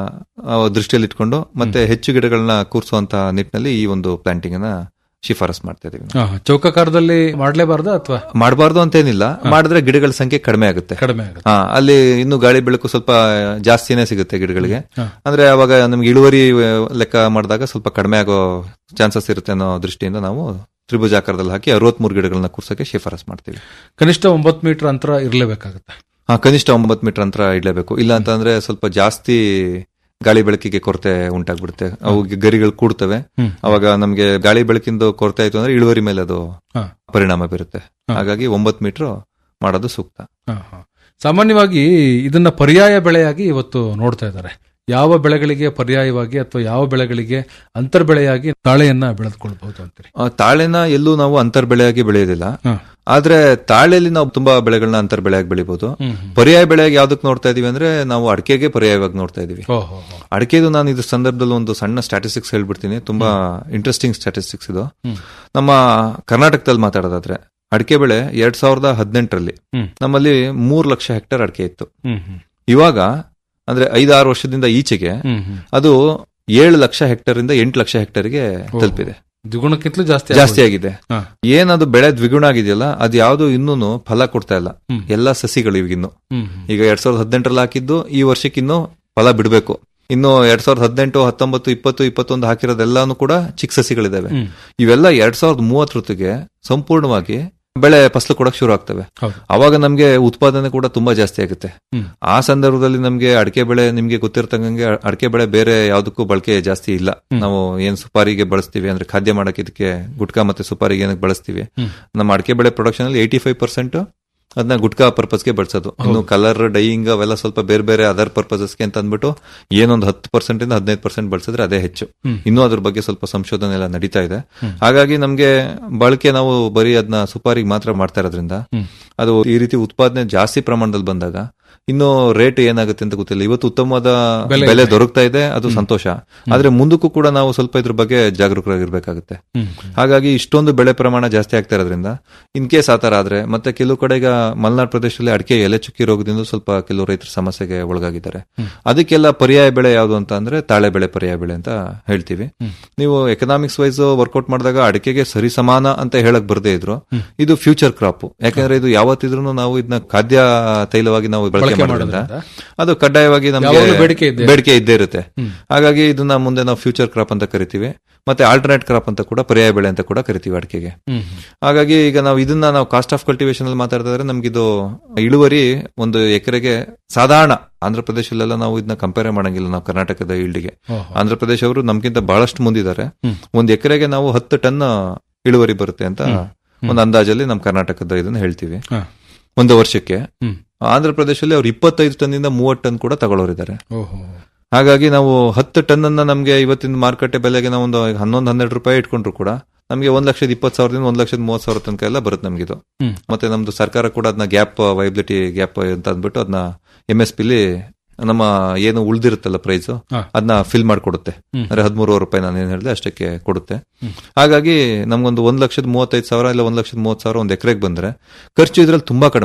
ಆ, ದೃಷ್ಟಿಯಲ್ಲಿ ಇಟ್ಕೊಂಡು ಮತ್ತೆ ಹೆಚ್ಚು ಗಿಡಗಳನ್ನ ಕೂರಿಸುವಂತ ನಿಟ್ಟಿನಲ್ಲಿ ಈ ಒಂದು ಪ್ಲಾಂಟಿಂಗ್ ಅನ್ನ ಶಿಫಾರಸ್ ಮಾಡ್ತಾ ಇದೀವಿ ಚೌಕಾಕಾರದಲ್ಲಿ ಮಾಡ್ಲೇಬಾರ್ದ ಅಥವಾ ಮಾಡಬಾರ್ದು ಅಂತೇನಿಲ್ಲ ಮಾಡಿದ್ರೆ ಗಿಡಗಳ ಸಂಖ್ಯೆ ಕಡಿಮೆ ಆಗುತ್ತೆ ಕಡಿಮೆ ಆಗುತ್ತೆ ಹಾ ಅಲ್ಲಿ ಇನ್ನು ಗಾಳಿ ಬೆಳಕು ಸ್ವಲ್ಪ ಜಾಸ್ತಿನೇ ಸಿಗುತ್ತೆ ಗಿಡಗಳಿಗೆ ಹಾ. ಅಂದ್ರೆ ಅವಾಗ ನಮ್ಗೆ ಇಳುವರಿ ಆ, ಲೆಕ್ಕ ಮಾಡಿದಾಗ ಸ್ವಲ್ಪ ಕಡಿಮೆ ಆಗೋ ಚಾನ್ಸಸ್ ಇರುತ್ತೆ ಅನ್ನೋ ದೃಷ್ಟಿಯಿಂದ ನಾವು ತ್ರಿಭುಜಾಕಾರದಲ್ಲಿ ಹಾಕಿ ಅರವತ್ಮೂರು ಗಿಡಗಳನ್ನ ಕೂರ್ಸಕ್ಕೆ ಶಿಫಾರಸ್ ಮಾಡ್ತೀವಿ ಕನಿಷ್ಠ ಒಂಬತ್ತು ಮೀಟರ್ ಅಂತರ ಇರಲೇಬೇಕಾಗುತ್ತೆ ಹಾ ಕನಿಷ್ಠ ಒಂಬತ್ತು ಮೀಟರ್ ಅಂತರ ಇಡಲೇಬೇಕು ಇಲ್ಲ ಅಂತಂದ್ರೆ ಸ್ವಲ್ಪ ಜಾಸ್ತಿ ಗಾಳಿ ಬೆಳಕಿಗೆ ಕೊರತೆ ಉಂಟಾಗ್ಬಿಡುತ್ತೆ ಅವು ಗರಿಗಳು ಕೂಡ್ತವೆ ಹ್ಮ್. ಅವಾಗ ನಮ್ಗೆ ಗಾಳಿ ಬೆಳಕಿಂದು ಕೊರತೆ ಆಯ್ತು ಅಂದ್ರೆ ಇಳುವರಿ ಮೇಲೆ ಅದು ಹಾ. ಪರಿಣಾಮ ಬೀರುತ್ತೆ ಹಾ. ಹಾಗಾಗಿ ಒಂಬತ್ತು ಮೀಟರ್ ಮಾಡೋದು ಸೂಕ್ತ ಹಾ, ಹಾ. ಸಾಮಾನ್ಯವಾಗಿ ಇದನ್ನ ಪರ್ಯಾಯ ಬೆಳೆಯಾಗಿ ಇವತ್ತು ನೋಡ್ತಾ ಇದ್ದಾರೆ ಯಾವ ಬೆಳೆಗಳಿಗೆ ಪರ್ಯಾಯವಾಗಿ ಅಥವಾ ಯಾವ ಬೆಳೆಗಳಿಗೆ ಅಂತರ್ ಬೆಳೆಯಾಗಿ ತಾಳೆಯನ್ನ ಬೆಳೆದುಕೊಳ್ಬಹುದು ಅಂತೀರಿ ಆ, ತಾಳೆನ ಎಲ್ಲೂ ನಾವು ಅಂತರ್ ಬೆಳೆಯಾಗಿ ಬೆಳೆಯೋದಿಲ್ಲ ಹಾ. ಆದ್ರೆ ತಾಳೆಯಲ್ಲಿ ನಾವು ತುಂಬಾ ಬೆಳೆಗಳನ್ನ ಅಂತರ್ ಬೆಳೆಯಾಗಿ ಬೆಳಿಬಹುದು ಹ್ಮ್, ಪರ್ಯಾಯ ಬೆಳೆಯಾಗಿ ಯಾವ್ದಕ್ ನೋಡ್ತಾ ಇದೀವಿ ಅಂದ್ರೆ ನಾವು ಅಡಿಕೆಗೆ ಪರ್ಯಾಯವಾಗಿ ನೋಡ್ತಾ ಇದೀವಿ ಓಹೋ ಅಡಿಕೆದು ನಾನು ಇದ್ರ ಸಂದರ್ಭದಲ್ಲಿ ಒಂದು ಸಣ್ಣ ಸ್ಟಾಟಿಸ್ಟಿಕ್ಸ್ ಹೇಳ್ಬಿಡ್ತೀನಿ ತುಂಬಾ ಇಂಟ್ರೆಸ್ಟಿಂಗ್ ಸ್ಟಾಟಿಸ್ಟಿಕ್ಸ್ ಇದು ಹ್ಮ್. ನಮ್ಮ ಕರ್ನಾಟಕದಲ್ಲಿ ಮಾತಾಡೋದಾದ್ರೆ ಅಡಿಕೆ ಬೆಳೆ ಎರಡ್ ಸಾವಿರದ ಹದಿನೆಂಟರಲ್ಲಿ ಹ್ಮ್. ನಮ್ಮಲ್ಲಿ ಮೂರ್ ಲಕ್ಷ ಹೆಕ್ಟೇರ್ ಅಡಿಕೆ ಇತ್ತು ಹ್ಮ್ ಹ್ಮ್ ಇವಾಗ ಅಂದ್ರೆ ಐದಾರು ವರ್ಷದಿಂದ ಈಚೆಗೆ ಹ್ಮ್ ಹ್ಮ್ ಅದು ಏಳು ಲಕ್ಷ ಹೆಕ್ಟೇರ್ ಇಂದ ಎಂಟು ಲಕ್ಷ ಹೆಕ್ಟೇರ್ಗೆ ತಲುಪಿದೆ ದ್ವಿಗುಣಕ್ಕಿಂತಲೂ ಜಾಸ್ತಿ ಜಾಸ್ತಿ ಆಗಿದೆ ಹಾ. ಏನದು ಬೆಳೆ ದ್ವಿಗುಣ ಆಗಿದೆಯಲ್ಲ ಅದು ಯಾವ್ದು ಇನ್ನೂ ಫಲ ಕೊಡ್ತಾ ಇಲ್ಲ ಹ್ಮ್. ಎಲ್ಲಾ ಸಸಿಗಳು ಇವಾಗಿನ್ನು ಹ್ಮ್ ಹ್ಮ್. ಈಗ ಎರಡ್ ಸಾವಿರದ ಹದಿನೆಂಟರಲ್ಲಿ ಹಾಕಿದ್ದು ಈ ವರ್ಷಕ್ಕೆ ಇನ್ನು ಫಲ ಬಿಡಬೇಕು ಇನ್ನು ಎರಡ್ ಸಾವಿರದ ಹದಿನೆಂಟು ಹತ್ತೊಂಬತ್ತು ಇಪ್ಪತ್ತು ಇಪ್ಪತ್ತೊಂದು ಹಾಕಿರೋದೆಲ್ಲಾನು ಕೂಡ ಚಿಕ್ಕ ಸಸಿಗಳಿದಾವೆ ಹ್ಮ್. ಇವೆಲ್ಲ ಎರಡ್ ಸಾವಿರದ ಮೂವತ್ತರೊತ್ತಿಗೆ ಸಂಪೂರ್ಣವಾಗಿ ಬೆಳೆ ಫಸಲು ಕೊಡಕ್ ಶುರು ಆಗ್ತವೆ ಹೌದು ಅವಾಗ ನಮ್ಗೆ ಉತ್ಪಾದನೆ ಕೂಡ ತುಂಬಾ ಜಾಸ್ತಿ ಆಗುತ್ತೆ ಹ್ಮ್. ಆ ಸಂದರ್ಭದಲ್ಲಿ ನಮ್ಗೆ ಅಡಿಕೆ ಬೆಳೆ ನಿಮ್ಗೆ ಗೊತ್ತಿರ್ತಂಗೆ ಅಡಿಕೆ ಬೆಳೆ ಬೇರೆ ಯಾವ್ದಕ್ಕೂ ಬಳಕೆ ಜಾಸ್ತಿ ಇಲ್ಲ ನಾವು ಏನ್ ಸುಪಾರಿಗೆ ಬಳಸ್ತೀವಿ ಅಂದ್ರೆ ಖಾದ್ಯ ಮಾಡಕ್ಕೆ ಇದಕ್ಕೆ ಗುಟ್ಕಾ ಮತ್ತೆ ಸುಪಾರಿಗೆ ಏನಕ್ಕೆ ಬಳಸ್ತೀವಿ ಹ್ಮ್. ನಮ್ಮ ಅಡಿಕೆ ಬೆಳೆ ಪ್ರೊಡಕ್ಷನ್ ಅಲ್ಲಿ ಏಯ್ಟಿ ಫೈವ್ ಪರ್ಸೆಂಟ್ ಅದನ್ನ ಗುಟ್ಕಾ ಪರ್ಪಸ್ಗೆ ಬಳಸೋದು ಇನ್ನು ಕಲರ್ ಡೈಯಿಂಗ್ ಅವೆಲ್ಲ ಸ್ವಲ್ಪ ಬೇರೆ ಬೇರೆ ಅದರ್ ಪರ್ಪಸಸ್ಗೆ ಅಂತ ಅಂದ್ಬಿಟ್ಟು ಏನೊಂದು ಹತ್ತು ಪರ್ಸೆಂಟ್ ಇಂದ ಹದಿನೈದು ಪರ್ಸೆಂಟ್ ಬಳಸಿದ್ರೆ ಅದೇ ಹೆಚ್ಚು ಹ್ಮ್. ಇನ್ನೂ ಅದ್ರ ಬಗ್ಗೆ ಸ್ವಲ್ಪ ಸಂಶೋಧನೆ ಎಲ್ಲ ನಡೀತಾ ಇದೆ ಹಾಗಾಗಿ ನಮ್ಗೆ ಬಳಕೆ ನಾವು ಬರೀ ಅದನ್ನ ಸುಪಾರಿಗೆ ಮಾತ್ರ ಮಾಡ್ತಾ ಇರೋದ್ರಿಂದ ಹ್ಮ್. ಅದು ಈ ರೀತಿ ಉತ್ಪಾದನೆ ಜಾಸ್ತಿ ಪ್ರಮಾಣದಲ್ಲಿ ಬಂದಾಗ ಇನ್ನು ರೇಟ್ ಏನಾಗುತ್ತೆ ಅಂತ ಗೊತ್ತಿಲ್ಲ ಇವತ್ತು ಉತ್ತಮವಾದ ಬೆಲೆ ಬೆಲೆ ದೊರಕ್ತಾ ಇದೆ ಅದು ಸಂತೋಷ ಆದ್ರೆ ಮುಂದಕ್ಕೂ ಕೂಡ ನಾವು ಸ್ವಲ್ಪ ಇದ್ರ ಬಗ್ಗೆ ಜಾಗರೂಕರಾಗಿರ್ಬೇಕಾಗುತ್ತೆ ಹ್ಮ್. ಹಾಗಾಗಿ ಇಷ್ಟೊಂದು ಬೆಳೆ ಪ್ರಮಾಣ ಜಾಸ್ತಿ ಆಗ್ತಾ ಇರೋದ್ರಿಂದ ಇನ್ ಕೇಸ್ ಆತರ ಆದ್ರೆ ಮತ್ತೆ ಕೆಲವು ಕಡೆ ಈಗ ಮಲೆನಾಡು ಪ್ರದೇಶದಲ್ಲಿ ಅಡಿಕೆ ಎಲೆ ಚುಕ್ಕಿ ರೋಗದಿಂದ ಸ್ವಲ್ಪ ಕೆಲವು ರೈತರ ಸಮಸ್ಯೆಗೆ ಒಳಗಾಗಿದ್ದಾರೆ ಅದಕ್ಕೆಲ್ಲ ಪರ್ಯಾಯ ಬೆಳೆ ಯಾವುದು ಅಂತ ಅಂದ್ರೆ ತಾಳೆ ಬೆಳೆ ಪರ್ಯಾಯ ಬೆಳೆ ಅಂತ ಹೇಳ್ತೀವಿ ನೀವು ಎಕನಾಮಿಕ್ಸ್ ವೈಸ್ ವರ್ಕೌಟ್ ಮಾಡಿದಾಗ ಅಡಿಕೆಗೆ ಸರಿ ಸಮಾನ ಅಂತ ಹೇಳಕ್ ಬರದೇ ಇದ್ರು ಇದು ಫ್ಯೂಚರ್ ಕ್ರಾಪ್ ಯಾಕಂದ್ರೆ ಇದು ಯಾವತ್ತಿದ್ರು ನಾವು ಇದನ್ನ ಖಾದ್ಯ ತೈಲವಾಗಿ ನಾವು ಬಳಕೆ ಬಳಕೆ ಮಾಡೋದ್ರಿಂದ ಮಾಡೋದ್ರಿಂದ ಅದು ಕಡ್ಡಾಯವಾಗಿ ಯಾವಾಗ್ಲೂ ನಮಗೆ ಬೇಡಿಕೆ ಇದ್ದೇ ಬೇಡಿಕೆ ಇದ್ದೇ ಇರುತ್ತೆ ಹಾಗಾಗಿ ಇದನ್ನ ಮುಂದೆ ನಾವು ಫ್ಯೂಚರ್ ಕ್ರಾಪ್ ಅಂತ ಕರಿತೀವಿ ಮತ್ತೆ ಆಲ್ಟರ್ನೇಟ್ ಕ್ರಾಪ್ ಅಂತ ಕೂಡ ಪರ್ಯಾಯ ಬೆಳೆ ಅಂತ ಕೂಡ ಕರಿತೀವಿ ಅಡಿಕೆಗೆ ಹ್ಮ್ ಹಾಗಾಗಿ ಈಗ ನಾವು ಇದನ್ನ ನಾವು ಕಾಸ್ಟ್ ಆಫ್ ಕಲ್ಟಿವೇಶನ್ ಅಲ್ಲಿ ಮಾತಾಡ್ತಾ ಇದ್ರೆ ನಮ್ಗಿದು ಇಳುವರಿ ಒಂದು ಎಕರೆಗೆ ಸಾಧಾರಣ ಆಂಧ್ರ ಪ್ರದೇಶದಲ್ಲೆಲ್ಲ ನಾವು ಇದನ್ನ ಕಂಪೇರ್ ಮಾಡಂಗಿಲ್ಲ ನಾವು ಕರ್ನಾಟಕದ ಇಲ್ಡಿಗೆ ಓಹೋ. ಆಂಧ್ರ ಪ್ರದೇಶ ಅವರು ನಮ್ಗಿಂತ ಬಹಳಷ್ಟು ಮುಂದಿದ್ದಾರೆ ಒಂದ್ ಎಕರೆಗೆ ನಾವು ಹತ್ತು ಟನ್ ಇಳುವರಿ ಬರುತ್ತೆ ಅಂತ ಒಂದು ಅಂದಾಜಲ್ಲಿ ನಮ್ಮ ಕರ್ನಾಟಕದ ಇದನ್ನ ಹೇಳ್ತೀವಿ ಹಾ. ಒಂದು ವರ್ಷಕ್ಕೆ ಹ್ಮ್. ಆಂಧ್ರ ಪ್ರದೇಶದಲ್ಲಿ ಅವ್ರು ಇಪ್ಪತ್ತೈದು ಟನ್ ಇಂದ ಮೂವತ್ತು ಟನ್ ಕೂಡ ತಗೊಳ್ಳೋರಿದ್ದಾರೆ ಓಹೋ ಹಾಗಾಗಿ ನಾವು ಹತ್ತು ಟನ್ ಅನ್ನ ನಮಗೆ ಇವತ್ತಿನ ಮಾರುಕಟ್ಟೆ ಬೆಲೆಗೆ ನಾವು ಒಂದು ಹನ್ನೊಂದು ಹನ್ನೆರಡು ರೂಪಾಯಿ ಇಟ್ಕೊಂಡ್ರು ಕೂಡ ನಮಗೆ ಒಂದ್ ಲಕ್ಷದ ಇಪ್ಪತ್ತು ಸಾವಿರದಿಂದ ಒಂದ್ ಲಕ್ಷದ ಮೂವತ್ತು ಸಾವಿರ ತನಕ ಎಲ್ಲ ಬರುತ್ತೆ ನಮಗಿದು ಹ್ಮ್. ಮತ್ತೆ ನಮ್ದು ಸರ್ಕಾರ ಕೂಡ ಅದನ್ನ ಗ್ಯಾಪ್ ವೈಬಿಲಿಟಿ ಗ್ಯಾಪ್ ಅಂತ ಅಂದ್ಬಿಟ್ಟು ಅದನ್ನ ಎಂ ಎಸ್ ಪಿಲಿ ನಮ್ಮ ಏನು ಉಳ್ದಿರುತ್ತಲ್ಲ ಪ್ರೈಸ್ ಹಾ. ಅದನ್ನ ಫಿಲ್ ಮಾಡಿಕೊಡುತ್ತೆ ಹ್ಮ್. ಅಂದ್ರೆ ಹದಿಮೂರುವರೆ ರೂಪಾಯಿ ನಾನು ಏನ್ ಹೇಳಿದೆ ಅಷ್ಟಕ್ಕೆ ಕೊಡುತ್ತೆ ಹಾಗಾಗಿ ನಮ್ಗೊಂದು ಒಂದ್ ಲಕ್ಷದ ಮೂವತ್ತೈದು ಸಾವಿರ ಇಲ್ಲ ಒಂದ್ ಲಕ್ಷದ ಮೂವತ್ತು ಸಾವಿರ ಒಂದ್ ಎಕರೆಗೆ ಬಂದ್ರೆ ಖರ್ಚು ಇದ್ರಲ್ಲಿ ತುಂಬಾ ಕಡಿಮೆ